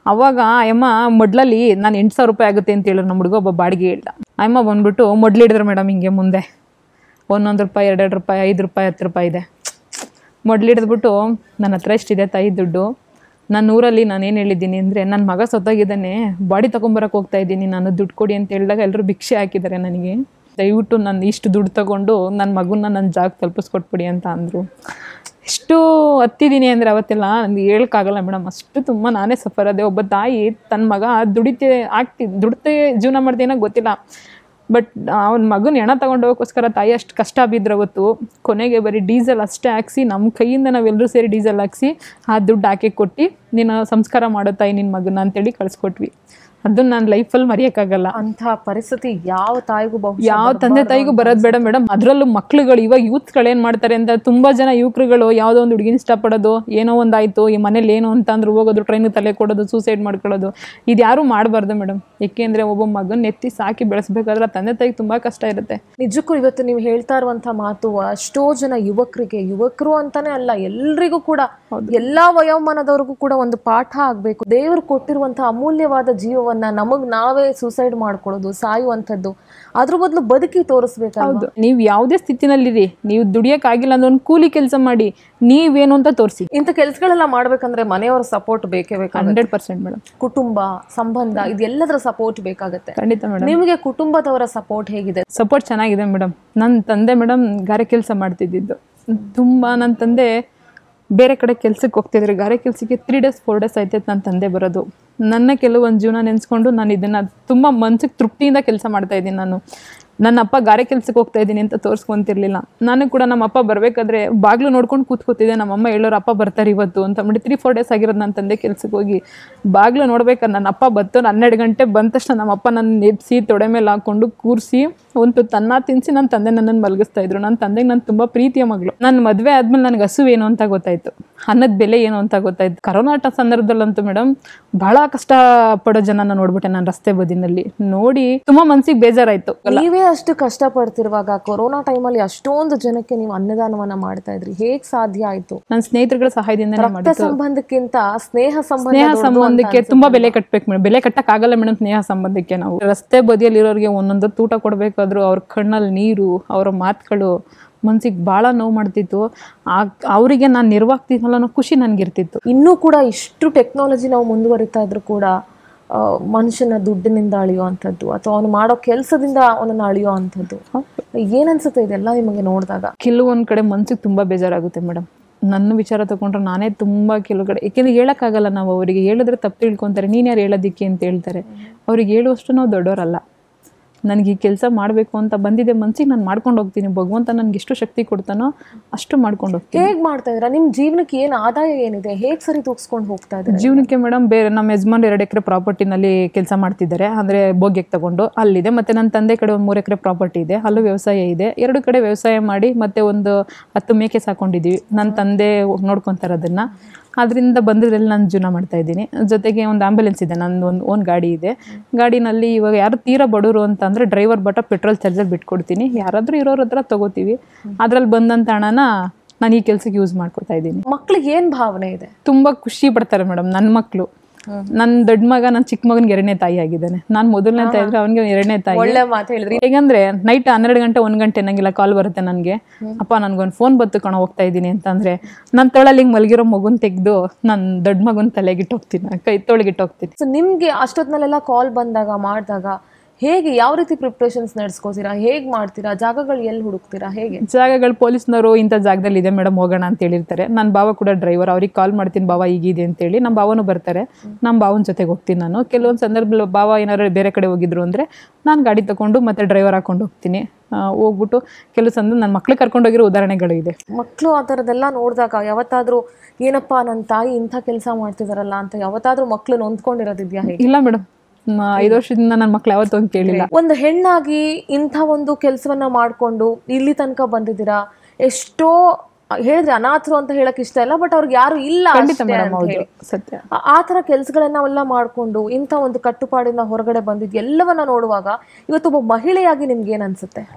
Speaker 3: ಅವಾಗ ಅಮ್ಮ ಮೊಡ್ಲಲ್ಲಿ ನಾನು ಎಂಟು ಸಾವಿರ ರೂಪಾಯಿ ಆಗುತ್ತೆ ಅಂತ ಹೇಳಿದ್ರು ನಮ್ಮ ಹುಡುಗ ಒಬ್ಬ ಬಾಡಿಗೆ ಹೇಳ್ದ ಅಮ್ಮ ಬಂದ್ಬಿಟ್ಟು ಮೊಡ್ಲು ಹಿಡಿದ್ರು ಮೇಡಮ್ ಹಿಂಗೆ ಮುಂದೆ ಒಂದೊಂದು ರೂಪಾಯಿ ಎರಡೆರಡು ರೂಪಾಯಿ ಐದು ರೂಪಾಯಿ ಹತ್ತು ರೂಪಾಯಿ ಇದೆ ಮೊಡ್ಲು ಹಿಡಿದ್ಬಿಟ್ಟು ನನ್ನ ಹತ್ರ ಎಷ್ಟಿದೆ ತಾಯಿ ದುಡ್ಡು ನಾನು ಊರಲ್ಲಿ ನಾನು ಏನು ಹೇಳಿದ್ದೀನಿ ಅಂದರೆ ನನ್ನ ಮಗ ಸೊತ್ತಾಗಿದ್ದಾನೆ ಬಾಡಿ ತೊಗೊಂಬರಕ್ಕೆ ಹೋಗ್ತಾ ಇದ್ದೀನಿ ನಾನು ದುಡ್ಡು ಕೊಡಿ ಅಂತ ಹೇಳಿದಾಗ ಎಲ್ಲರೂ ಭಿಕ್ಷೆ ಹಾಕಿದ್ದಾರೆ ನನಗೆ ದಯವಿಟ್ಟು ನಾನು ಇಷ್ಟು ದುಡ್ಡು ತಗೊಂಡು ನನ್ನ ಮಗುನ ನನ್ನ ಜಾಗ ತಲುಪಿಸ್ಕೊಟ್ಬಿಡಿ ಅಂತ ಅಂದರು ಎಷ್ಟು ಹತ್ತಿದ್ದೀನಿ ಅಂದರೆ ಅವತ್ತೆಲ್ಲ ನನಗೆ ಹೇಳೋಕ್ಕಾಗಲ್ಲ ಮೇಡಮ್ ಅಷ್ಟು ತುಂಬ ನಾನೇ ಸಫರ್ ಅದೇ ಒಬ್ಬ ತಾಯಿ ತನ್ನ ಮಗ ದುಡಿತೆ ಆಗ್ತಿ ದುಡ್ತೆ ಜೀವನ ಮಾಡ್ತೇನೋ ಗೊತ್ತಿಲ್ಲ ಬಟ್ ಅವನ ಮಗನ ಹೆಣ ತಗೊಂಡು ಹೋಗೋಕ್ಕೋಸ್ಕರ ತಾಯಿ ಅಷ್ಟು ಕಷ್ಟ ಬಿದ್ದರೆ ಅವತ್ತು ಕೊನೆಗೆ ಬರೀ ಡೀಸೆಲ್ ಅಷ್ಟೇ ಹಾಕ್ಸಿ ನಮ್ಮ ಕೈಯಿಂದ ನಾವೆಲ್ಲರೂ ಸೇರಿ ಡೀಸೆಲ್ ಹಾಕ್ಸಿ ಆ ದುಡ್ಡು ಹಾಕಿ ಕೊಟ್ಟು ನೀನು ಸಂಸ್ಕಾರ ಮಾಡೋ ತಾಯಿ ನಿನ್ನ ಮಗನ ಅಂತೇಳಿ ಕಳಿಸ್ಕೊಟ್ವಿ ಅದನ್ನ ನಾನು ಲೈಫಲ್ಲಿ ಮರೆಯೋಕ್ಕಾಗಲ್ಲ
Speaker 1: ಅಂತ ಪರಿಸ್ಥಿತಿ ಯಾವ ತಾಯಿಗೂ ಬಹುಶಃ
Speaker 3: ಯಾವ ತಂದೆ ತಾಯಿಗೂ ಬರೋದು ಬೇಡ ಮೇಡಮ್ ಅದರಲ್ಲೂ ಮಕ್ಳುಗಳು ಇವಾಗ ಯೂತ್ಗಳು ಏನು ಮಾಡ್ತಾರೆ ಅಂತ ತುಂಬಾ ಜನ ಯುವಕರುಗಳು ಯಾವುದೋ ಒಂದು ಹುಡುಗಿನ ಇಷ್ಟಪಡೋದು ಏನೋ ಒಂದಾಯ್ತು ಈ ಮನೇಲಿ ಏನು ಅಂತ ಅಂದ್ರು ಹೋಗೋದು ಟ್ರೈನ್ ತಲೆ ಕೊಡೋದು ಸೂಸೈಡ್ ಮಾಡ್ಕೊಳ್ಳೋದು ಇದು ಯಾರು ಮಾಡಬಾರ್ದು ಮೇಡಮ್ ಏಕೆಂದ್ರೆ ಒಬ್ಬ ಮಗನ ಎತ್ತಿ ಸಾಕಿ ಬೆಳೆಸ್ಬೇಕಾದ್ರೆ ಆ ತಂದೆ ತಾಯಿಗೆ ತುಂಬಾ ಕಷ್ಟ ಇರುತ್ತೆ
Speaker 1: ನಿಜಕ್ಕೂ ಇವತ್ತು ನೀವು ಹೇಳ್ತಾ ಇರುವಂತ ಮಾತು ಎಷ್ಟೋ ಜನ ಯುವಕರಿಗೆ ಯುವಕರು ಅಂತಾನೆ ಅಲ್ಲ ಎಲ್ರಿಗೂ ಕೂಡ ಎಲ್ಲಾ ವಯೋಮಾನದವ್ರಿಗೂ ಕೂಡ ಒಂದು ಪಾಠ ಆಗ್ಬೇಕು ದೇವರು ಕೊಟ್ಟಿರುವಂತಹ ಅಮೂಲ್ಯವಾದ ಜೀವವನ್ನ ನಮಗ್ ನಾವೇ ಸೂಸೈಡ್ ಮಾಡ್ಕೊಳ್ಳೋದು ಸಾಯುವಂಥದ್ದು ಅದ್ರ ಬದಲು ಬದುಕಿ ತೋರಿಸ್ಬೇಕಲ್ವಾ
Speaker 3: ಹೌದು ನೀವು ಯಾವುದೇ ಸ್ಥಿತಿನಲ್ಲಿರಿ ನೀವು ದುಡಿಯೋಕ್ಕಾಗಿಲ್ಲ ಅಂದ್ರೆ ಒಂದು ಕೂಲಿ ಕೆಲಸ ಮಾಡಿ ನೀವೇನು ಅಂತ ತೋರಿಸಿ
Speaker 1: ಇಂಥ ಕೆಲ್ಸಗಳೆಲ್ಲ ಮಾಡ್ಬೇಕಂದ್ರೆ ಮನೆಯವರ ಸಪೋರ್ಟ್ ಬೇಕೇ ಬೇಕಾಗುತ್ತೆ
Speaker 3: ಹಂಡ್ರೆಡ್ ಪರ್ಸೆಂಟ್ ಮೇಡಮ್
Speaker 1: ಕುಟುಂಬ ಸಂಬಂಧ ಇದೆಲ್ಲದರ ಸಪೋರ್ಟ್ ಬೇಕಾಗತ್ತೆ
Speaker 3: ಖಂಡಿತ ಮೇಡಮ್
Speaker 1: ನಿಮಗೆ ಕುಟುಂಬದವರ ಸಪೋರ್ಟ್ ಹೇಗಿದೆ
Speaker 3: ಸಪೋರ್ಟ್ ಚೆನ್ನಾಗಿದೆ ಮೇಡಮ್ ನನ್ನ ತಂದೆ ಮೇಡಮ್ ಗಾರೆ ಕೆಲಸ ಮಾಡ್ತಿದ್ದಿದ್ದು ತುಂಬ ನನ್ನ ತಂದೆ ಬೇರೆ ಕಡೆ ಕೆಲ್ಸಕ್ಕೆ ಹೋಗ್ತಿದ್ರು ಗಾರೆ ಕೆಲಸಕ್ಕೆ ತ್ರೀ ಡೇಸ್ ಫೋರ್ ಡೇಸ್ ಆಯ್ತೈತೆ ನನ್ನ ತಂದೆ ಬರೋದು ನನ್ನ ಕೆಲವೊಂದು ಜೀವನ ನೆನೆಸ್ಕೊಂಡು ನಾನು ಇದನ್ನು ತುಂಬ ಮನ್ಸಿಗೆ ತೃಪ್ತಿಯಿಂದ ಕೆಲಸ ಮಾಡ್ತಾ ಇದ್ದೀನಿ ನಾನು ನನ್ನ ಅಪ್ಪ ಗಾರೆ ಕೆಲ್ಸಕ್ಕೆ ಹೋಗ್ತಾ ಇದ್ದೀನಿ ಅಂತ ತೋರಿಸ್ಕೊಂತಿರ್ಲಿಲ್ಲ ನಾನು ಕೂಡ ನಮ್ಮ ಅಪ್ಪ ಬರಬೇಕಾದ್ರೆ ಬಾಗಿಲು ನೋಡ್ಕೊಂಡು ಕೂತ್ಕೋತಿದ್ದೆ ನಮ್ಮ ಅಮ್ಮ ಹೇಳೋರು ಅಪ್ಪ ಬರ್ತಾರೆ ಇವತ್ತು ಅಂತ ಮಾಡಿ ತ್ರೀ ಫೋರ್ ಡೇಸ್ ಆಗಿರೋದು ನನ್ನ ತಂದೆ ಕೆಲ್ಸಕ್ಕೆ ಹೋಗಿ ಬಾಗಿಲು ನೋಡ್ಬೇಕಾದ್ರೆ ನನ್ನ ಅಪ್ಪ ಬತ್ತು ಹನ್ನೆರಡು ಗಂಟೆ ಬಂದ ತಕ್ಷಣ ನಮ್ಮ ಅಪ್ಪ ನನ್ನ ನೆಪ್ಸಿ ತೊಡೆ ಮೇಲೆ ಹಾಕೊಂಡು ಕೂರಿಸಿ ಒಂದು ತನ್ನ ತಿನ್ನಿಸಿ ನನ್ನ ತಂದೆ ನನ್ನನ್ನು ಮಲಗಿಸ್ತಾ ಇದ್ರು ನನ್ನ ತಂದೆಗೆ ನಾನು ತುಂಬ ಪ್ರೀತಿಯ ಮಗಳು ನನ್ನ ಮದುವೆ ಆದ್ಮೇಲೆ ನನಗೆ ಹಸು ಏನು ಅಂತ ಗೊತ್ತಾಯ್ತು ಅನ್ನದ ಬೆಲೆ ಏನು ಅಂತ ಗೊತ್ತಾಯ್ತು ಕರೋನಾ ಟ- ಸಂದರ್ಭದಲ್ಲಂತೂ ಮೇಡಮ್ ಬಹಳ ಕಷ್ಟ ಪಡೋ ಜನನ ನೋಡ್ಬಿಟ್ಟೆ ನಾನು ರಸ್ತೆ ಬದಿನಲ್ಲಿ ನೋಡಿ ತುಂಬಾ ಮನ್ಸಿಗೆ ಬೇಜಾರಾಯ್ತು
Speaker 1: ನೀವೇ ಅಷ್ಟು ಕಷ್ಟ ಪಡ್ತಿರುವಾಗ ಕೊರೋನಾ ಟೈಮಲ್ಲಿ ಅಷ್ಟೊಂದು ಜನಕ್ಕೆ ನೀವು ಅನ್ನದಾನವನ್ನ ಮಾಡ್ತಾ ಇದ್ರಿ ಹೇಗ್ ಸಾಧ್ಯ ಆಯ್ತು
Speaker 3: ನನ್ನ ಸ್ನೇಹಿತರುಗಳ ಸಹಾಯದಿಂದನೇ
Speaker 1: ರಕ್ತ
Speaker 3: ಮಾಡಿದ್ದು
Speaker 1: ಸಂಬಂಧಕ್ಕಿಂತ ಸ್ನೇಹ ಸಂಬಂಧ
Speaker 3: ಸ್ನೇಹ
Speaker 1: ದೊಡ್ಡದು ಅಂತ
Speaker 3: ಸಂಬಂಧಕ್ಕೆ ತುಂಬಾ ಬೆಲೆ ಕಟ್ಬೇಕು ಮೇಡಮ್ ಬೆಲೆ ಕಟ್ಟಕ್ ಆಗಲ್ಲ ಮೇಡಮ್ ಸ್ನೇಹ ಸಂಬಂಧಕ್ಕೆ ನಾವು ರಸ್ತೆ ಬದಿಯಲ್ಲಿರೋರಿಗೆ ಒಂದೊಂದು ಊಟ ಕೊಡ್ಬೇಕಾದ್ರು ಅವ್ರ ಕಣ್ಣಲ್ಲಿ ನೀರು ಅವರ ಮಾತುಗಳು ಮನ್ಸಿಗೆ ಭಾಳ ನೋವು ಮಾಡ್ತಿತ್ತು ಆ ಅವರಿಗೆ ನಾನು ನಿರ್ವಾಗ್ತೀನಲ್ಲ ಅನ್ನೋ ಖುಷಿ ನನಗಿರ್ತಿತ್ತು
Speaker 1: ಇನ್ನೂ ಕೂಡ ಇಷ್ಟು ಟೆಕ್ನಾಲಜಿ ನಾವು ಮುಂದುವರಿತಾ ಇದ್ರು ಕೂಡ ಆ, ಮನುಷ್ಯನ ದುಡ್ಡಿನಿಂದ ಅಳಿಯುವಂಥದ್ದು ಅಥವಾ ಅವನು ಮಾಡೋ ಕೆಲಸದಿಂದ ಅವನನ್ನು ಅಳಿಯೋ ಅಂಥದ್ದು ಏನನ್ಸುತ್ತೆ ಇದೆಲ್ಲ ನಿಮಗೆ ನೋಡಿದಾಗ
Speaker 3: ಕೆಲವೊಂದು ಕಡೆ ಮನ್ಸಿಗೆ ತುಂಬ ಬೇಜಾರಾಗುತ್ತೆ ಮೇಡಮ್ ನನ್ನ ವಿಚಾರ ತಗೊಂಡ್ರೆ ನಾನೇ ತುಂಬ ಕೆಲವು ಕಡೆ ಏಕೆಂದ್ರೆ ಹೇಳೋಕ್ಕಾಗಲ್ಲ ನಾವು ಅವರಿಗೆ ಹೇಳಿದ್ರೆ ತಪ್ಪು ತಿಳ್ಕೊತಾರೆ ನೀನು ಯಾರು ಹೇಳೋದಿಕ್ಕೆ ಅಂತ ಹೇಳ್ತಾರೆ ಅವ್ರಿಗೆ ಹೇಳುವಷ್ಟು ನಾವು ದೊಡ್ಡವರಲ್ಲ ನನಗೆ ಈ ಕೆಲಸ ಮಾಡಬೇಕು ಅಂತ ಬಂದಿದೆ ಮನ್ಸಿಗೆ ನಾನು ಮಾಡ್ಕೊಂಡು ಹೋಗ್ತೀನಿ ಭಗವಂತ ನನಗೆ ಎಷ್ಟು ಶಕ್ತಿ ಕೊಡ್ತಾನೋ ಅಷ್ಟು ಮಾಡ್ಕೊಂಡು ಹೋಗ್ತೀನಿ
Speaker 1: ಹೇಗ್ ಮಾಡ್ತಾ ಇದ್ರ ನಿಮ್ ಜೀವನಕ್ಕೆ ಏನ್ ಆದಾಯ ಏನಿದೆ ಹೇಗ್ ಸರಿ ತೂಗಿಸ್ಕೊಂಡು ಹೋಗ್ತಾ ಇದ್ರೆ
Speaker 3: ಜೀವನಕ್ಕೆ ಮೇಡಮ್ ಬೇರೆ ನಮ್ಮ ಯಜಮಾನ್ ಎರಡು ಎಕರೆ ಪ್ರಾಪರ್ಟಿನಲ್ಲಿ ಕೆಲಸ ಮಾಡ್ತಿದ್ದಾರೆ ಅಂದರೆ ಬೋಗ್ಯಕ್ಕೆ ತಗೊಂಡು ಅಲ್ಲಿದೆ ಮತ್ತು ನನ್ನ ತಂದೆ ಕಡೆ ಒಂದು ಮೂರು ಎಕರೆ ಪ್ರಾಪರ್ಟಿ ಇದೆ ಅಲ್ಲೂ ವ್ಯವಸಾಯ ಇದೆ ಎರಡು ಕಡೆ ವ್ಯವಸಾಯ ಮಾಡಿ ಮತ್ತೆ ಒಂದು ಹತ್ತು ಮೇಕೆ ಸಾಕೊಂಡಿದ್ದೀವಿ ನನ್ನ ತಂದೆ ನೋಡ್ಕೊತಾರೆ ಅದನ್ನು ಅದರಿಂದ ಬಂದಿದ್ರಲ್ಲಿ ನಾನು ಜೀವನ ಮಾಡ್ತಾ ಇದ್ದೀನಿ ಜೊತೆಗೆ ಒಂದು ಆಂಬ್ಯುಲೆನ್ಸ್ ಇದೆ ನಂದು ಒಂದು ಓನ್ ಗಾಡಿ ಇದೆ ಗಾಡಿನಲ್ಲಿ ಇವಾಗ ಯಾರು ತೀರಾ ಬಡವರು ಅಂತ ಅಂದರೆ ಡ್ರೈವರ್ ಬಟ್ಟ ಪೆಟ್ರೋಲ್ ಚಾರ್ಜಲ್ಲಿ ಬಿಟ್ಕೊಡ್ತೀನಿ ಯಾರಾದರೂ ಇರೋರ ಹತ್ರ ತೊಗೋತೀವಿ ಅದ್ರಲ್ಲಿ ಬಂದಂಥ ಹಣನ ನಾನು ಈ ಕೆಲಸಕ್ಕೆ ಯೂಸ್ ಮಾಡ್ಕೊತಾ ಇದ್ದೀನಿ
Speaker 1: ಮಕ್ಳಿಗೆ ಏನ್ ಭಾವನೆ ಇದೆ
Speaker 3: ತುಂಬಾ ಖುಷಿ ಪಡ್ತಾರೆ ಮೇಡಮ್ ನನ್ನ ಮಕ್ಕಳು ನನ್ನ ದೊಡ್ಡ ಮಗ ನನ್ನ ಚಿಕ್ಕ ಮಗನಿಗೆ ಎರಡನೇ ತಾಯಿ ಆಗಿದ್ದಾನೆ ನಾನು ಮೊದಲನೇ ತಾಯಿ ಇದ್ರೆ ಅವನಿಗೆ ಎರಡನೇ ತಾಯಿ
Speaker 1: ಒಳ್ಳೆ ಮಾತು ಹೇಳಿದ್ರಿ
Speaker 3: ಹೇಗಂದ್ರೆ ನೈಟ್ ಹನ್ನೆರಡು ಗಂಟೆ ಒಂದು ಗಂಟೆ ನಂಗೆಲ್ಲ ಕಾಲ್ ಬರುತ್ತೆ ನನಗೆ ಅಪ್ಪ ನನ್ಗೊಂದು ಫೋನ್ ಬತ್ತು ಕಣ ಹೋಗ್ತಾ ಇದ್ದೀನಿ ಅಂತಂದ್ರೆ ನನ್ನ ತೊಳಲ್ಲಿ ಹಿಂಗೆ ಮಲಗಿರೋ ಮಗುನ್ ತೆಗೆದು ನನ್ನ ದೊಡ್ಡ ಮಗುನ ತಲೆಗಿಟ್ಟು ಹೋಗ್ತೀನಿ ಕೈ ತೊಳಗಿಟ್ಟು ಹೋಗ್ತೀನಿ
Speaker 1: ಸೊ ನಿಮ್ಗೆ ಅಷ್ಟೊತ್ನಲ್ಲೆಲ್ಲ ಕಾಲ್ ಬಂದಾಗ ಮಾಡಿದಾಗ ಹೇಗೆ ಯಾವ ರೀತಿ ಪ್ರಿಪ್ರೇಷನ್ಸ್ ನಡೆಸ್ಕೋತೀರಾ ಹೇಗ್ ಮಾಡ್ತೀರಾ ಜಾಗಗಳು ಎಲ್ಲಿ ಹುಡುಕ್ತೀರಾ ಹೇಗೆ
Speaker 3: ಜಾಗಗಳು ಪೊಲೀಸ್ನವರು ಇಂಥ ಜಾಗದಲ್ಲಿ ಇದೆ ಮೇಡಮ್ ಹೋಗೋಣ ಅಂತ ಹೇಳಿರ್ತಾರೆ ನನ್ನ ಬಾವ ಕೂಡ ಡ್ರೈವರ್ ಅವ್ರಿಗೆ ಕಾಲ್ ಮಾಡ್ತೀನಿ ಬಾವ ಹೀಗಿದೆ ಅಂತೇಳಿ ನಮ್ಮ ಬಾವನು ಬರ್ತಾರೆ ನಮ್ಮ ಬಾವನ ಜೊತೆಗೆ ಹೋಗ್ತೀನಿ ನಾನು ಕೆಲವೊಂದು ಸಂದರ್ಭದಲ್ಲಿ ಬಾವ ಏನಾದ್ರು ಬೇರೆ ಕಡೆ ಹೋಗಿದ್ರು ಅಂದರೆ ನಾನು ಗಾಡಿ ತಗೊಂಡು ಮತ್ತೆ ಡ್ರೈವರ್ ಹಾಕೊಂಡು ಹೋಗ್ತೀನಿ ಆ, ಹೋಗ್ಬಿಟ್ಟು ಕೆಲವು ಸಂದ ನನ್ನ ಮಕ್ಳು ಕರ್ಕೊಂಡು ಹೋಗಿರೋ ಉದಾಹರಣೆಗಳು ಇದೆ
Speaker 1: ಮಕ್ಕಳು ಆ ಥರದ್ದೆಲ್ಲ ನೋಡಿದಾಗ ಯಾವತ್ತಾದ್ರೂ ಏನಪ್ಪ ನನ್ನ ತಾಯಿ ಇಂಥ ಕೆಲಸ ಮಾಡ್ತಿದಾರಲ್ಲ ಅಂತ ಯಾವತ್ತಾದ್ರೂ ಮಕ್ಳು ನೊಂದ್ಕೊಂಡಿರೋದಿದ್ಯಾ ಹೇಗೆ
Speaker 3: ಇಲ್ಲ ಮೇಡಮ್ ಐದು ವರ್ಷದಿಂದ ನನ್ನ ಮಕ್ಳು ಯಾವತ್ತೂ ಒಂದು ಕೇಳಿಲ್ಲ
Speaker 1: ಒಂದು ಹೆಣ್ಣಾಗಿ ಇಂಥ ಒಂದು ಕೆಲಸವನ್ನ ಮಾಡ್ಕೊಂಡು ಇಲ್ಲಿ ತನಕ ಬಂದಿದ್ದೀರಾ ಎಷ್ಟೋ ಹೇಳಿದ್ರೆ ಅನಾಥರು ಅಂತ ಹೇಳಕ್ ಇಷ್ಟ ಇಲ್ಲ ಬಟ್ ಅವ್ರಿಗೆ ಯಾರು ಇಲ್ಲ
Speaker 3: ಖಂಡಿತ
Speaker 1: ಅಷ್ಟೇ
Speaker 3: ಮೇಡಮ್
Speaker 1: ಅಂತ
Speaker 3: ಹೌದು
Speaker 1: ಹೇಳಿ.
Speaker 3: ಸತ್ಯ
Speaker 1: ಆ- ಆ ಥರ ಕೆಲಸಗಳನ್ನೆಲ್ಲ ಮಾಡ್ಕೊಂಡು ಇಂಥ ಒಂದು ಕಟ್ಟುಪಾಡಿನ ಹೊರಗಡೆ ಬಂದಿದ್ದು ಎಲ್ಲವನ್ನ ನೋಡುವಾಗ ಇವತ್ತು ಒಬ್ಬ ಮಹಿಳೆಯಾಗಿ ನಿಮ್ಗೆ ಏನ್ ಅನ್ಸುತ್ತೆ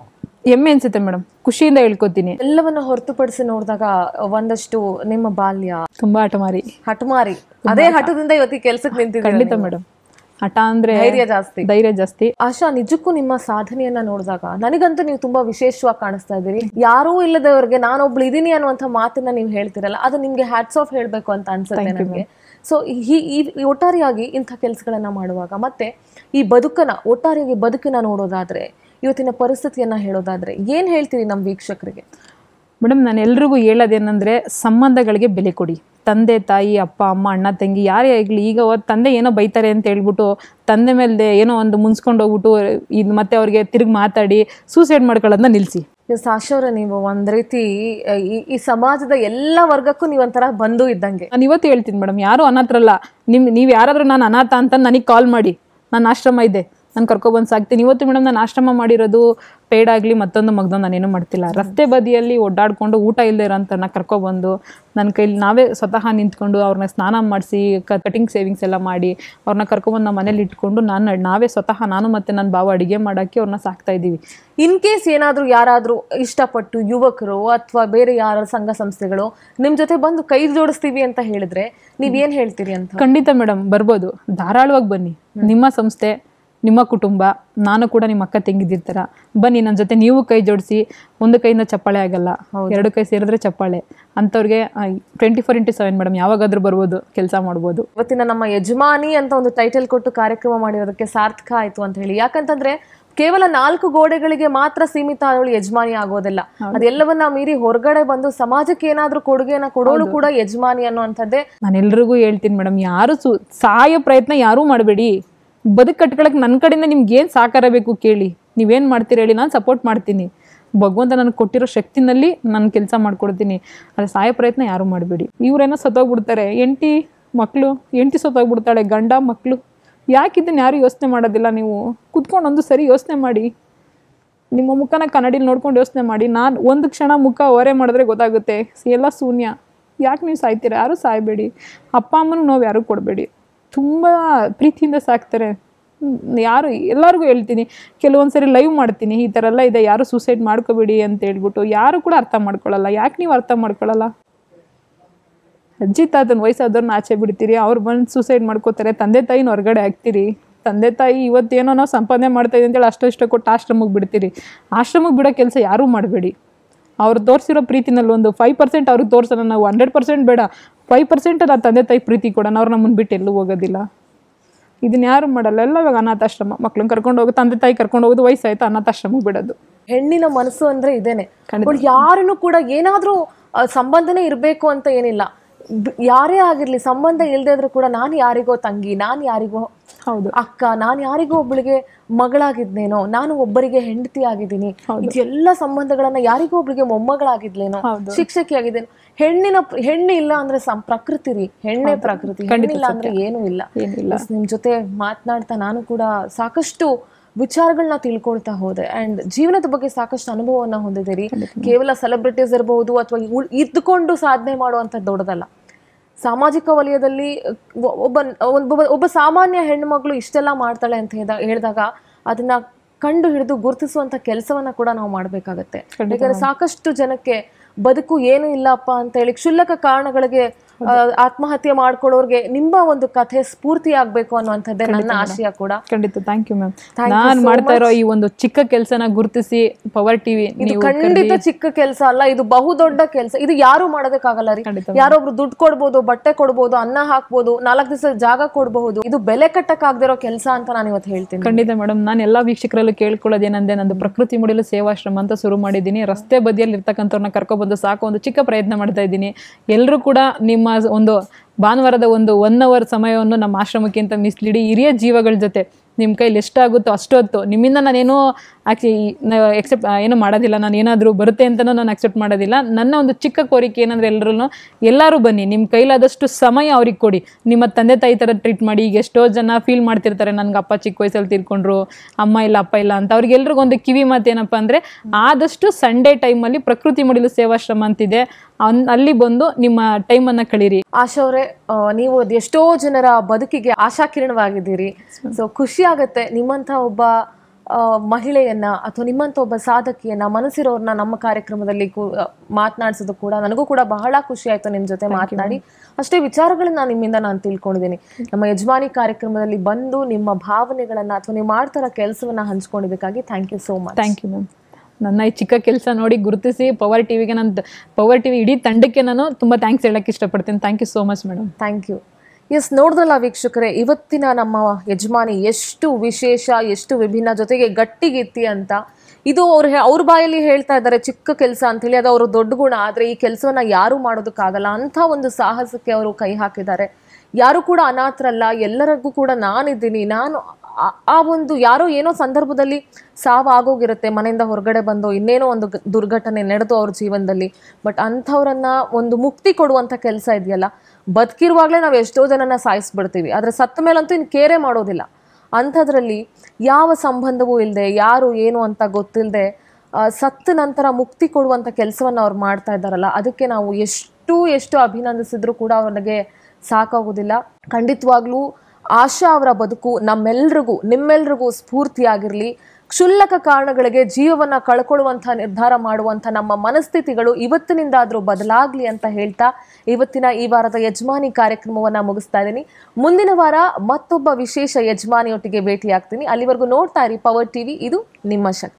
Speaker 3: ಹೆಮ್ಮೆ ಅನ್ಸುತ್ತೆ ಮೇಡಮ್ ಖುಷಿಯಿಂದ ಹೇಳ್ಕೊತೀನಿ
Speaker 1: ಎಲ್ಲವನ್ನ ಹೊರತುಪಡಿಸಿ ನೋಡಿದಾಗ ಒಂದಷ್ಟು ನಿಮ್ಮ ಬಾಲ್ಯ
Speaker 3: ತುಂಬಾ ಹಠ ಮಾರಿ
Speaker 1: ಹಠಮಾರಿ ಅದೇ ಹಠದಿಂದ ಇವತ್ತಿಗೆ ಕೆಲ್ಸಕ್ಕೆ ನಿಂತಿದ್ದೀರಿ
Speaker 3: ಖಂಡಿತ ಮೇಡಮ್ ಹಠ ಅಂದ್ರೆ
Speaker 1: ಧೈರ್ಯ ಜಾಸ್ತಿ
Speaker 3: ಧೈರ್ಯ ಜಾಸ್ತಿ
Speaker 1: ಆಶಾ ನಿಜಕ್ಕೂ ನಿಮ್ಮ ಸಾಧನೆಯನ್ನ ನೋಡಿದಾಗ ನನಗಂತೂ ನೀವು ತುಂಬಾ ವಿಶೇಷವಾಗಿ ಕಾಣಿಸ್ತಾ ಇದ್ದೀರಿ ಯಾರೂ ಇಲ್ಲದವ್ರಿಗೆ ನಾನೊಬ್ಳು ಇದೀನಿ ಅನ್ನುವಂಥ ಮಾತನ್ನ ನೀವು ಹೇಳ್ತಿರಲ್ಲ ಅದು ನಿಮ್ಗೆ ಹ್ಯಾಟ್ಸ್ ಆಫ್ ಹೇಳ್ಬೇಕು ಅಂತ ಅನ್ಸುತ್ತೆ ನನಗೆ ಸೊ ಈ ಈ ಈ ಒಟ್ಟಾರೆಯಾಗಿ ಇಂಥ ಕೆಲಸಗಳನ್ನ ಮಾಡುವಾಗ ಮತ್ತೆ ಈ ಬದುಕನ್ನ ಒಟ್ಟಾರೆಯಾಗಿ ಬದುಕನ್ನ ನೋಡೋದಾದ್ರೆ ಇವತ್ತಿನ ಪರಿಸ್ಥಿತಿಯನ್ನ ಹೇಳೋದಾದ್ರೆ ಏನ್ ಹೇಳ್ತೀರಿ ನಮ್ಮ ವೀಕ್ಷಕರಿಗೆ
Speaker 3: ಮೇಡಮ್ ನಾನು ಎಲ್ರಿಗೂ ಹೇಳೋದೇನೆಂದ್ರೆ ಸಂಬಂಧಗಳಿಗೆ ಬೆಲೆ ಕೊಡಿ ತಂದೆ ತಾಯಿ ಅಪ್ಪ ಅಮ್ಮ ಅಣ್ಣ ತಂಗಿ ಯಾರೇ ಆಗಲಿ ಈಗ ಅವತ್ತು ತಂದೆ ಏನೋ ಬೈತಾರೆ ಅಂತ ಹೇಳ್ಬಿಟ್ಟು ತಂದೆ ಮೇಲೆ ಏನೋ ಒಂದು ಮುನ್ಸ್ಕೊಂಡು ಹೋಗ್ಬಿಟ್ಟು ಇದು ಮತ್ತೆ ಅವ್ರಿಗೆ ತಿರುಗಿ ಮಾತಾಡಿ ಸೂಸೈಡ್ ಮಾಡ್ಕೊಳ್ಳೋದನ್ನ ನಿಲ್ಲಿಸಿ
Speaker 1: ಎಸ್ ಆಶಾವ್ರೆ ನೀವು ಒಂದ್ ರೀತಿ ಆ, ಈ ಈ ಸಮಾಜದ ಎಲ್ಲ ವರ್ಗಕ್ಕೂ ನೀವು ಒಂಥರ ಬಂಧು ಇದ್ದಂಗೆ
Speaker 3: ನಾನು ಇವತ್ತು ಹೇಳ್ತೀನಿ ಮೇಡಮ್ ಯಾರು ಅನಾಥರಲ್ಲ ನಿಮ್ ನೀವು ಯಾರಾದರೂ ನಾನು ಅನಾಥ ಅಂತ ನನಗೆ ಕಾಲ್ ಮಾಡಿ ನನ್ನ ಆಶ್ರಮ ಇದೆ ನಾನು ಕರ್ಕೊಬಂದು ಸಾಕ್ತೀನಿ ಇವತ್ತು ಮೇಡಮ್ ನಾನು ಆಶ್ರಮ ಮಾಡಿರೋದು ಪೇಡ್ ಆಗಲಿ ಮತ್ತೊಂದು ಮಗದೊಂದು ನಾನೇನು ಮಾಡ್ತಿಲ್ಲ ರಸ್ತೆ ಬದಿಯಲ್ಲಿ ಓಡಾಡ್ಕೊಂಡು ಊಟ ಇಲ್ಲದೆ ಇರೋಂಥವ್ರನ್ನ ಕರ್ಕೊಬಂದು ನನ್ನ ಕೈಲಿ ನಾವೇ ಸ್ವತಃ ನಿಂತ್ಕೊಂಡು ಅವ್ರನ್ನ ಸ್ನಾನ ಮಾಡಿಸಿ ಕಟಿಂಗ್ ಸೇವಿಂಗ್ಸ್ ಎಲ್ಲ ಮಾಡಿ ಅವ್ರನ್ನ ಕರ್ಕೊಬಂದು ನಮ್ಮ ಮನೇಲಿ ಇಟ್ಕೊಂಡು ನಾನು ನಾವೇ ಸ್ವತಃ ನಾನು ಮತ್ತು ನನ್ನ ಬಾವ ಅಡುಗೆ ಮಾಡೋಕ್ಕೆ ಅವ್ರನ್ನ ಸಾಕ್ತಾ ಇದ್ದೀವಿ
Speaker 1: ಇನ್ ಕೇಸ್ ಏನಾದ್ರೂ ಯಾರಾದ್ರೂ ಇಷ್ಟಪಟ್ಟು ಯುವಕರು ಅಥವಾ ಬೇರೆ ಯಾರ ಸಂಘ ಸಂಸ್ಥೆಗಳು ನಿಮ್ ಜೊತೆ ಬಂದು ಕೈ ಜೋಡಿಸ್ತೀವಿ ಅಂತ ಹೇಳಿದ್ರೆ ನೀವ್ ಏನ್ ಹೇಳ್ತೀರಿ ಅಂತ
Speaker 3: ಖಂಡಿತ ಮೇಡಮ್ ಬರ್ಬೋದು ಧಾರಾಳವಾಗಿ ಬನ್ನಿ ನಿಮ್ಮ ಸಂಸ್ಥೆ ನಿಮ್ಮ ಕುಟುಂಬ ನಾನು ಕೂಡ ನಿಮ್ಮ ಅಕ್ಕ ತಂಗಿದ್ದಿರ್ತಾರ ಬನ್ನಿ ನನ್ನ ಜೊತೆ ನೀವು ಕೈ ಜೋಡಿಸಿ ಒಂದು ಕೈಯಿಂದ ಚಪ್ಪಾಳೆ ಆಗಲ್ಲ ಎರಡು ಕೈ ಸೇರಿದ್ರೆ ಚಪ್ಪಾಳೆ ಅಂಥವ್ರಿಗೆ twenty four into seven madam ಯಾವಾಗಾದ್ರೂ ಬರ್ಬೋದು ಕೆಲಸ ಮಾಡ್ಬೋದು
Speaker 1: ಇವತ್ತಿನ ನಮ್ಮ ಯಜಮಾನಿ ಅಂತ ಒಂದು ಟೈಟಲ್ ಕೊಟ್ಟು ಕಾರ್ಯಕ್ರಮ ಮಾಡಿರೋದಕ್ಕೆ ಸಾರ್ಥಕ ಆಯ್ತು ಅಂತ ಹೇಳಿ ಯಾಕಂತಂದ್ರೆ ಕೇವಲ ನಾಲ್ಕು ಗೋಡೆಗಳಿಗೆ ಮಾತ್ರ ಸೀಮಿತ ಆದವಳು ಯಜಮಾನಿ ಆಗೋದಿಲ್ಲ ಅದೆಲ್ಲವನ್ನ ಮೀರಿ ಹೊರಗಡೆ ಬಂದು ಸಮಾಜಕ್ಕೆ ಏನಾದ್ರೂ ಕೊಡುಗೆನ ಕೊಡೋಳು ಕೂಡ ಯಜಮಾನಿ ಅನ್ನುವಂಥದ್ದೇ
Speaker 3: ನಾನು ಎಲ್ರಿಗೂ ಹೇಳ್ತೀನಿ ಮೇಡಮ್ ಯಾರು ಸು ಸಾಯೋ ಪ್ರಯತ್ನ ಯಾರೂ ಮಾಡಬೇಡಿ ಬದುಕು ಕಟ್ಕೊಳಕ್ಕೆ ನನ್ನ ಕಡೆಯಿಂದ ನಿಮ್ಗೆ ಏನು ಸಹಕಾರ ಬೇಕು ಕೇಳಿ ನೀವೇನು ಮಾಡ್ತೀರಿ ಹೇಳಿ ನಾನು ಸಪೋರ್ಟ್ ಮಾಡ್ತೀನಿ ಭಗವಂತ ನನಗೆ ಕೊಟ್ಟಿರೋ ಶಕ್ತಿನಲ್ಲಿ ನಾನು ಕೆಲಸ ಮಾಡ್ಕೊಡ್ತೀನಿ ಆದರೆ ಸಾಯೋ ಪ್ರಯತ್ನ ಯಾರೂ ಮಾಡಬೇಡಿ ಇವರೇನೋ ಸತ್ತೋಗ್ಬಿಡ್ತಾರೆ ಎಂಟಿ ಮಕ್ಕಳು ಎಂಟಿ ಸತ್ತೋಗ್ಬಿಡ್ತಾಳೆ ಗಂಡ ಮಕ್ಕಳು ಯಾಕೆ ಇದನ್ನ ಯಾರು ಯೋಚನೆ ಮಾಡೋದಿಲ್ಲ ನೀವು ಕುತ್ಕೊಂಡು ಒಂದು ಸರಿ ಯೋಚನೆ ಮಾಡಿ ನಿಮ್ಮ ಮುಖನ ಕನ್ನಡಿಲಿ ನೋಡ್ಕೊಂಡು ಯೋಚನೆ ಮಾಡಿ ನಾನು ಒಂದು ಕ್ಷಣ ಮುಖ ಓರೆ ಮಾಡಿದ್ರೆ ಗೊತ್ತಾಗುತ್ತೆ ಎಲ್ಲ ಶೂನ್ಯ ಯಾಕೆ ನೀವು ಸಾಯ್ತೀರಾ ಯಾರು ಸಾಯಬೇಡಿ ಅಪ್ಪ ಅಮ್ಮನೂ ನೋವು ಯಾರು ಕೊಡಬೇಡಿ ತುಂಬ ಪ್ರೀತಿಯಿಂದ ಸಾಕ್ತಾರೆ ಹ್ಮ್, ಯಾರು ಎಲ್ಲರಿಗೂ ಹೇಳ್ತೀನಿ ಕೆಲವೊಂದು ಸರಿ ಲೈವ್ ಮಾಡ್ತೀನಿ ಈ ಥರ ಎಲ್ಲ ಇದೆ ಯಾರು ಸೂಸೈಡ್ ಮಾಡ್ಕೋಬೇಡಿ ಅಂತ ಹೇಳ್ಬಿಟ್ಟು ಯಾರು ಕೂಡ ಅರ್ಥ ಮಾಡ್ಕೊಳ್ಳಲ್ಲ ಯಾಕೆ ನೀವು ಅರ್ಥ ಮಾಡ್ಕೊಳ್ಳಲ್ಲ ಅಜ್ಜಿ ತಾತನ ವಯಸ್ಸಾದವ್ರನ್ನ ಆಚೆ ಬಿಡ್ತೀರಿ ಅವ್ರು ಬಂದು ಸೂಸೈಡ್ ಮಾಡ್ಕೋತಾರೆ ತಂದೆ ತಾಯಿನ ಹೊರಗಡೆ ಹಾಕ್ತೀರಿ ತಂದೆ ತಾಯಿ ಇವತ್ತೇನೋ ನಾವು ಸಂಪಾದನೆ ಮಾಡ್ತಾ ಇದೀವಿ ಅಂತೇಳಿ ಅಷ್ಟು ಇಷ್ಟ ಕೊಟ್ಟು ಆಶ್ರಮಕ್ಕೆ ಬಿಡ್ತೀರಿ ಆಶ್ರಮಕ್ಕೆ ಬಿಡೋ ಕೆಲಸ ಯಾರೂ ಮಾಡಬೇಡಿ ಅವ್ರು ತೋರಿಸಿರೋ ಪ್ರೀತಿನಲ್ಲಿ ಒಂದು ಫೈವ್ ಪರ್ಸೆಂಟ್ ಅವ್ರಿಗೆ ತೋರ್ಸೋಣ ನಾವು ಹಂಡ್ರೆಡ್ ಪರ್ಸೆಂಟ್ ಬೇಡ ಫೈವ್ ಪರ್ಸೆಂಟ್ ನಾವು ತಂದೆ ತಾಯಿ ಪ್ರೀತಿ ಕೊಡೋಣ ಅವ್ರು ನಮ್ಮನ್ನು ಬಿಟ್ಟು ಎಲ್ಲೂ ಹೋಗೋದಿಲ್ಲ ಇದನ್ನ ಯಾರು ಮಾಡಲ್ಲ ಎಲ್ಲ ಇವಾಗ ಅನಾಥಾಶ್ರಮ ಮಕ್ಳನ್ನ ಕರ್ಕೊಂಡು ಹೋಗಿ ತಂದೆ ತಾಯಿ ಕರ್ಕೊಂಡು ಹೋಗೋದು ವಯಸ್ಸಾಯ್ತು ಅನಾಥಾಶ್ರಮಕ್ಕೆ ಬಿಡೋದು
Speaker 1: ಹೆಣ್ಣಿನ ಮನಸ್ಸು ಅಂದ್ರೆ ಇದೇನೆ ಅವಳು ಯಾರನ್ನು ಕೂಡ ಏನಾದ್ರೂ ಆ, ಸಂಬಂಧನೇ ಇರಬೇಕು ಅಂತ ಏನಿಲ್ಲ ಬ್- ಯಾರೇ ಆಗಿರ್ಲಿ ಸಂಬಂಧ ಇಲ್ಲದೆ ಇದ್ರೂ ಕೂಡ ನಾನು ಯಾರಿಗೋ ತಂಗಿ ನಾನು ಯಾರಿಗೋ
Speaker 3: ಹೌದು
Speaker 1: ಅಕ್ಕ ನಾನು ಯಾರಿಗೋ ಒಬ್ಬಳಿಗೆ ಮಗಳಾಗಿದ್ನೇನೋ ನಾನು ಒಬ್ಬರಿಗೆ ಹೆಂಡತಿ ಆಗಿದ್ದೀನಿ ಇದೆಲ್ಲ ಸಂಬಂಧಗಳನ್ನ ಯಾರಿಗೋ ಒಬ್ಳಿಗೆ ಮೊಮ್ಮಗಳಾಗಿದ್ಲೇನೋ ಶಿಕ್ಷಕಿ ಆಗಿದ್ದೇನೋ ಹೆಣ್ಣಿನ ಪ್ರ- ಹೆಣ್ಣು ಇಲ್ಲ ಅಂದ್ರೆ ಸಂ- ಪ್ರಕೃತಿ ರೀ ಹೆಣ್ಣೆ ಪ್ರಕೃತಿ ಹೆಣ್ಣಿಲ್ಲ ಅಂದ್ರೆ ಏನೂ ಇಲ್ಲ
Speaker 3: ಏನಿಲ್ಲ
Speaker 1: Yes, ನಿಮ್ ಜೊತೆ ಮಾತನಾಡ್ತಾ ನಾನು ಕೂಡ ಸಾಕಷ್ಟು ವಿಚಾರಗಳನ್ನ ತಿಳ್ಕೊಳ್ತಾ ಹೋದೆ ಅಂಡ್ ಜೀವನದ ಬಗ್ಗೆ ಸಾಕಷ್ಟು ಅನುಭವವನ್ನ ಹೊಂದಿದ್ದೀರಿ ಕೇವಲ ಸೆಲೆಬ್ರಿಟೀಸ್ ಇರಬಹುದು ಅಥವಾ ಇದ್ದುಕೊಂಡು ಸಾಧನೆ ಮಾಡುವಂಥದ್ದು ದೊಡ್ಡದಲ್ಲ ಸಾಮಾಜಿಕ ವಲಯದಲ್ಲಿ ಒ- ಒಬ್ಬ ಒಬ್ಬ ಒಬ್ಬ ಸಾಮಾನ್ಯ ಹೆಣ್ಮಗಳು ಇಷ್ಟೆಲ್ಲ ಮಾಡ್ತಾಳೆ ಅಂತ ಹೇಳ್ದ- ಹೇಳಿದಾಗ ಅದನ್ನ ಕಂಡು ಹಿಡಿದು ಗುರುತಿಸುವಂತ ಕೆಲಸವನ್ನ ಕೂಡ ನಾವು ಮಾಡ್ಬೇಕಾಗತ್ತೆ ಯಾಕಂದ್ರೆ ಸಾಕಷ್ಟು ಜನಕ್ಕೆ ಬದುಕು ಏನು ಇಲ್ಲಪ್ಪ ಅಂತ ಹೇಳಿ ಕ್ಷುಲ್ಲಕ ಕಾರಣಗಳಿಗೆ ಆ, ಆತ್ಮಹತ್ಯೆ ಮಾಡ್ಕೊಳ್ಳೋರ್ಗೆ ನಿಮ್ಮ ಒಂದು ಕಥೆ ಸ್ಫೂರ್ತಿ ಆಗ್ಬೇಕು ಅನ್ನುವಂಥದ್ದೇ ನನ್ನ ಆಶಯ ಕೂಡ
Speaker 3: ಖಂಡಿತ ಥ್ಯಾಂಕ್ ಯು ಮ್ಯಾಮ್ ನಾನು ಮಾಡ್ತಾ ಇರೋ ಈ ಒಂದು ಚಿಕ್ಕ ಕೆಲಸನ ಗುರುತಿಸಿ ಪವರ್ ಟಿವಿ
Speaker 1: ಇದು
Speaker 3: ನೀವು
Speaker 1: ಖಂಡಿತ ಚಿಕ್ಕ ಕೆಲಸ ಅಲ್ಲ ಇದು ಬಹುದೊಡ್ಡ ಕೆಲಸ ಇದು ಯಾರು ಮಾಡೋದಕ್ಕಾಗಲ್ಲ ರೀ ಯಾರೊಬ್ರು ದುಡ್ಡು ಕೊಡ್ಬೋದು ಬಟ್ಟೆ ಕೊಡ್ಬೋದು ಅನ್ನ ಹಾಕ್ಬೋದು ನಾಲ್ಕು ದಿವಸ ಜಾಗ ಕೊಡಬಹುದು ಇದು ಬೆಲೆ ಕಟ್ಟಕ್ ಆಗದಿರೋ ಕೆಲಸ ಅಂತ ನಾನು ಇವತ್ತು ಹೇಳ್ತೀನಿ
Speaker 3: ಖಂಡಿತ ಮೇಡಮ್ ನಾನು ಎಲ್ಲ ವೀಕ್ಷಕರಲ್ಲೂ ಕೇಳ್ಕೊಳ್ಳೋದೇನಂದ್ರೆ ನಂದು ಪ್ರಕೃತಿ ಮುಡಿಲು ಸೇವಾಶ್ರಮ ಅಂತ ಶುರು ಮಾಡಿದ್ದೀನಿ ರಸ್ತೆ ಬದಿಯಲ್ಲಿ ಇರ್ತಕ್ಕಂಥವ್ರನ್ನ ಕರ್ಕೊಬಂದು ಸಾಕು ಒಂದು ಚಿಕ್ಕ ಪ್ರಯತ್ನ ಮಾಡ್ತಾ ಇದ್ದೀನಿ ಎಲ್ಲರೂ ಕೂಡ ನಿಮ್ಮ ಒಂದು ಭಾನುವಾರದ ಒಂದು ಒನ್ ಅವರ್ ಸಮಯವನ್ನು ನಮ್ಮ ಆಶ್ರಮಕ್ಕೆ ಅಂತ ಮೀಸಲಿಡಿ ಹಿರಿಯ ಜೀವಗಳ ಜೊತೆ ನಿಮ್ಮ ಕೈಲಿ ಎಷ್ಟಾಗುತ್ತೋ ಅಷ್ಟೊತ್ತು ನಿಮ್ಮಿಂದ ನಾನೇನು ಆಕ್ಚುಲಿ ಎಕ್ಸೆಪ್ಟ್ ಏನು ಮಾಡೋದಿಲ್ಲ ನಾನು ಏನಾದರೂ ಬರುತ್ತೆ ಅಂತಲೂ ನಾನು ಅಕ್ಸೆಪ್ಟ್ ಮಾಡೋದಿಲ್ಲ ನನ್ನ ಒಂದು ಚಿಕ್ಕ ಕೋರಿಕೆ ಏನಂದ್ರೆ ಎಲ್ಲರೂ ಎಲ್ಲರೂ ಬನ್ನಿ ನಿಮ್ಮ ಕೈಲಾದಷ್ಟು ಸಮಯ ಅವ್ರಿಗೆ ಕೊಡಿ ನಿಮ್ಮ ತಂದೆ ತಾಯಿ ಥರ ಟ್ರೀಟ್ ಮಾಡಿ ಈಗ ಎಷ್ಟೋ ಜನ ಫೀಲ್ ಮಾಡ್ತಿರ್ತಾರೆ ನನಗೆ ಅಪ್ಪ ಚಿಕ್ಕ ವಯಸ್ಸಲ್ಲಿ ತೀರ್ಕೊಂಡ್ರು ಅಮ್ಮ ಇಲ್ಲ ಅಪ್ಪ ಇಲ್ಲ ಅಂತ ಅವ್ರಿಗೆಲ್ರಿಗೂ ಒಂದು ಕಿವಿ ಮಾತು ಏನಪ್ಪ ಅಂದರೆ ಆದಷ್ಟು ಸಂಡೇ ಟೈಮಲ್ಲಿ ಪ್ರಕೃತಿ ಮಡಿಲು ಸೇವಾಶ್ರಮ ಅಂತಿದೆ ಅನ್- ಅಲ್ಲಿ ಬಂದು ನಿಮ್ಮ ಟೈಮನ್ನು ಕಳೀರಿ
Speaker 1: ಆಶಾ ಅವರೇ ನೀವು ಅದ್ ಎಷ್ಟೋ ಜನರ ಬದುಕಿಗೆ ಆಶಾಕಿರಣವಾಗಿದ್ದೀರಿ ಸೊ ಖುಷಿ ಆಗತ್ತೆ ನಿಮ್ಮಂತ ಒಬ್ಬ ಆ, ಮಹಿಳೆಯನ್ನ ಅಥವಾ ನಿಮ್ಮಂತ ಒಬ್ಬ ಸಾಧಕಿಯನ್ನ ಮನಸ್ಸಿರೋರ್ನ ನಮ್ಮ ಕಾರ್ಯಕ್ರಮದಲ್ಲಿ ಕೂ- ಆ, ಮಾತನಾಡ್ಸೋದು ಕೂಡ ನನಗೂ ಕೂಡ ಬಹಳ ಖುಷಿ ಆಯ್ತು ನಿಮ್ ಜೊತೆ ಮಾತನಾಡಿ ಅಷ್ಟೇ ವಿಚಾರಗಳನ್ನ ನಾನು ನಿಮ್ಮಿಂದ ನಾನು ತಿಳ್ಕೊಂಡಿದ್ದೀನಿ ನಮ್ಮ ಯಜಮಾನಿ ಕಾರ್ಯಕ್ರಮದಲ್ಲಿ ಬಂದು ನಿಮ್ಮ ಭಾವನೆಗಳನ್ನ ಅಥವಾ ನೀವು ಮಾಡ್ತಾರ ಕೆಲಸವನ್ನ ಹಂಚ್ಕೊಂಡಿದ್ದಕ್ಕಾಗಿ thank you so much
Speaker 3: thank you ma'am ನನ್ನ ಈ ಚಿಕ್ಕ ಕೆಲಸ ನೋಡಿ ಗುರುತಿಸಿ ಪವರ್ ಟಿವಿಗೆ ನಾನು ಪವರ್ ಟಿವಿ ಇಡೀ ತಂಡಕ್ಕೆ ನಾನು ತುಂಬ ಥ್ಯಾಂಕ್ಸ್ ಹೇಳಕ್ಕೆ ಇಷ್ಟಪಡ್ತೀನಿ thank you so much madam
Speaker 1: thank you yes ನೋಡಿದ್ರಲ್ಲ ವೀಕ್ಷಕರೇ ಇವತ್ತಿನ ನಮ್ಮ ಯಜಮಾನಿ ಎಷ್ಟು ವಿಶೇಷ ಎಷ್ಟು ವಿಭಿನ್ನ ಜೊತೆಗೆ ಗಟ್ಟಿಗಿತ್ತಿ ಅಂತ ಇದು ಅವ್ರು ಹೇ- ಅವ್ರ ಬಾಯಲ್ಲಿ ಹೇಳ್ತಾ ಇದ್ದಾರೆ ಚಿಕ್ಕ ಕೆಲಸ ಅಂತೇಳಿ ಅದು ಅವರು ದೊಡ್ಡ ಗುಣ ಆದರೆ ಈ ಕೆಲಸವನ್ನ ಯಾರೂ ಮಾಡೋದಕ್ಕಾಗಲ್ಲ ಅಂಥ ಒಂದು ಸಾಹಸಕ್ಕೆ ಅವರು ಕೈ ಹಾಕಿದ್ದಾರೆ ಯಾರು ಕೂಡ ಅನಾಥರಲ್ಲ ಎಲ್ಲರಿಗೂ ಕೂಡ ನಾನಿದ್ದೀನಿ ನಾನು ಆ- ಆ ಒಂದು ಯಾರೋ ಏನೋ ಸಂದರ್ಭದಲ್ಲಿ ಸಾವು ಆಗೋಗಿರುತ್ತೆ ಮನೆಯಿಂದ ಹೊರಗಡೆ ಬಂದು ಇನ್ನೇನೋ ಒಂದು ಗ- ದುರ್ಘಟನೆ ನಡೆದು ಅವ್ರ ಜೀವನದಲ್ಲಿ ಬಟ್ ಅಂಥವ್ರನ್ನ ಒಂದು ಮುಕ್ತಿ ಕೊಡುವಂಥ ಕೆಲಸ ಇದೆಯಲ್ಲ ಬದುಕಿರುವಾಗಲೇ ನಾವು ಎಷ್ಟೋ ಜನನ ಸಾಯಿಸ್ಬಿಡ್ತೀವಿ ಆದರೆ ಸತ್ತ ಮೇಲಂತೂ ಇನ್ನು ಕೇರೆ ಮಾಡೋದಿಲ್ಲ ಅಂಥದ್ರಲ್ಲಿ ಯಾವ ಸಂಬಂಧವೂ ಇಲ್ಲದೆ ಯಾರು ಏನು ಅಂತ ಗೊತ್ತಿಲ್ಲದೆ ಸತ್ತ ನಂತರ ಮುಕ್ತಿ ಕೊಡುವಂಥ ಕೆಲಸವನ್ನು ಅವ್ರು ಮಾಡ್ತಾ ಇದ್ದಾರಲ್ಲ ಅದಕ್ಕೆ ನಾವು ಎಷ್ಟು ಎಷ್ಟು ಅಭಿನಂದಿಸಿದ್ರು ಕೂಡ ಅವ್ರಿಗೆ ಸಾಕಾಗೋದಿಲ್ಲ ಖಂಡಿತವಾಗ್ಲೂ ಆಶಾ ಅವರ ಬದುಕು ನಮ್ಮೆಲ್ರಿಗೂ ನಿಮ್ಮೆಲ್ರಿಗೂ ಸ್ಫೂರ್ತಿಯಾಗಿರಲಿ ಕ್ಷುಲ್ಲಕ ಕಾರಣಗಳಿಗೆ ಜೀವವನ್ನ ಕಳ್ಕೊಳ್ಳುವಂಥ ನಿರ್ಧಾರ ಮಾಡುವಂಥ ನಮ್ಮ ಮನಸ್ಥಿತಿಗಳು ಇವತ್ತಿನಿಂದಾದರೂ ಬದಲಾಗ್ಲಿ ಅಂತ ಹೇಳ್ತಾ ಇವತ್ತಿನ ಈ ವಾರದ ಯಜಮಾನಿ ಕಾರ್ಯಕ್ರಮವನ್ನ ಮುಗಿಸ್ತಾ ಇದ್ದೀನಿ ಮುಂದಿನ ವಾರ ಮತ್ತೊಬ್ಬ ವಿಶೇಷ ಯಜಮಾನಿಯೊಟ್ಟಿಗೆ ಭೇಟಿಯಾಗ್ತೀನಿ ಅಲ್ಲಿವರೆಗೂ ನೋಡ್ತಾ ಇರಿ ಪವರ್ ಟಿವಿ ಇದು ನಿಮ್ಮ ಶಕ್ತಿ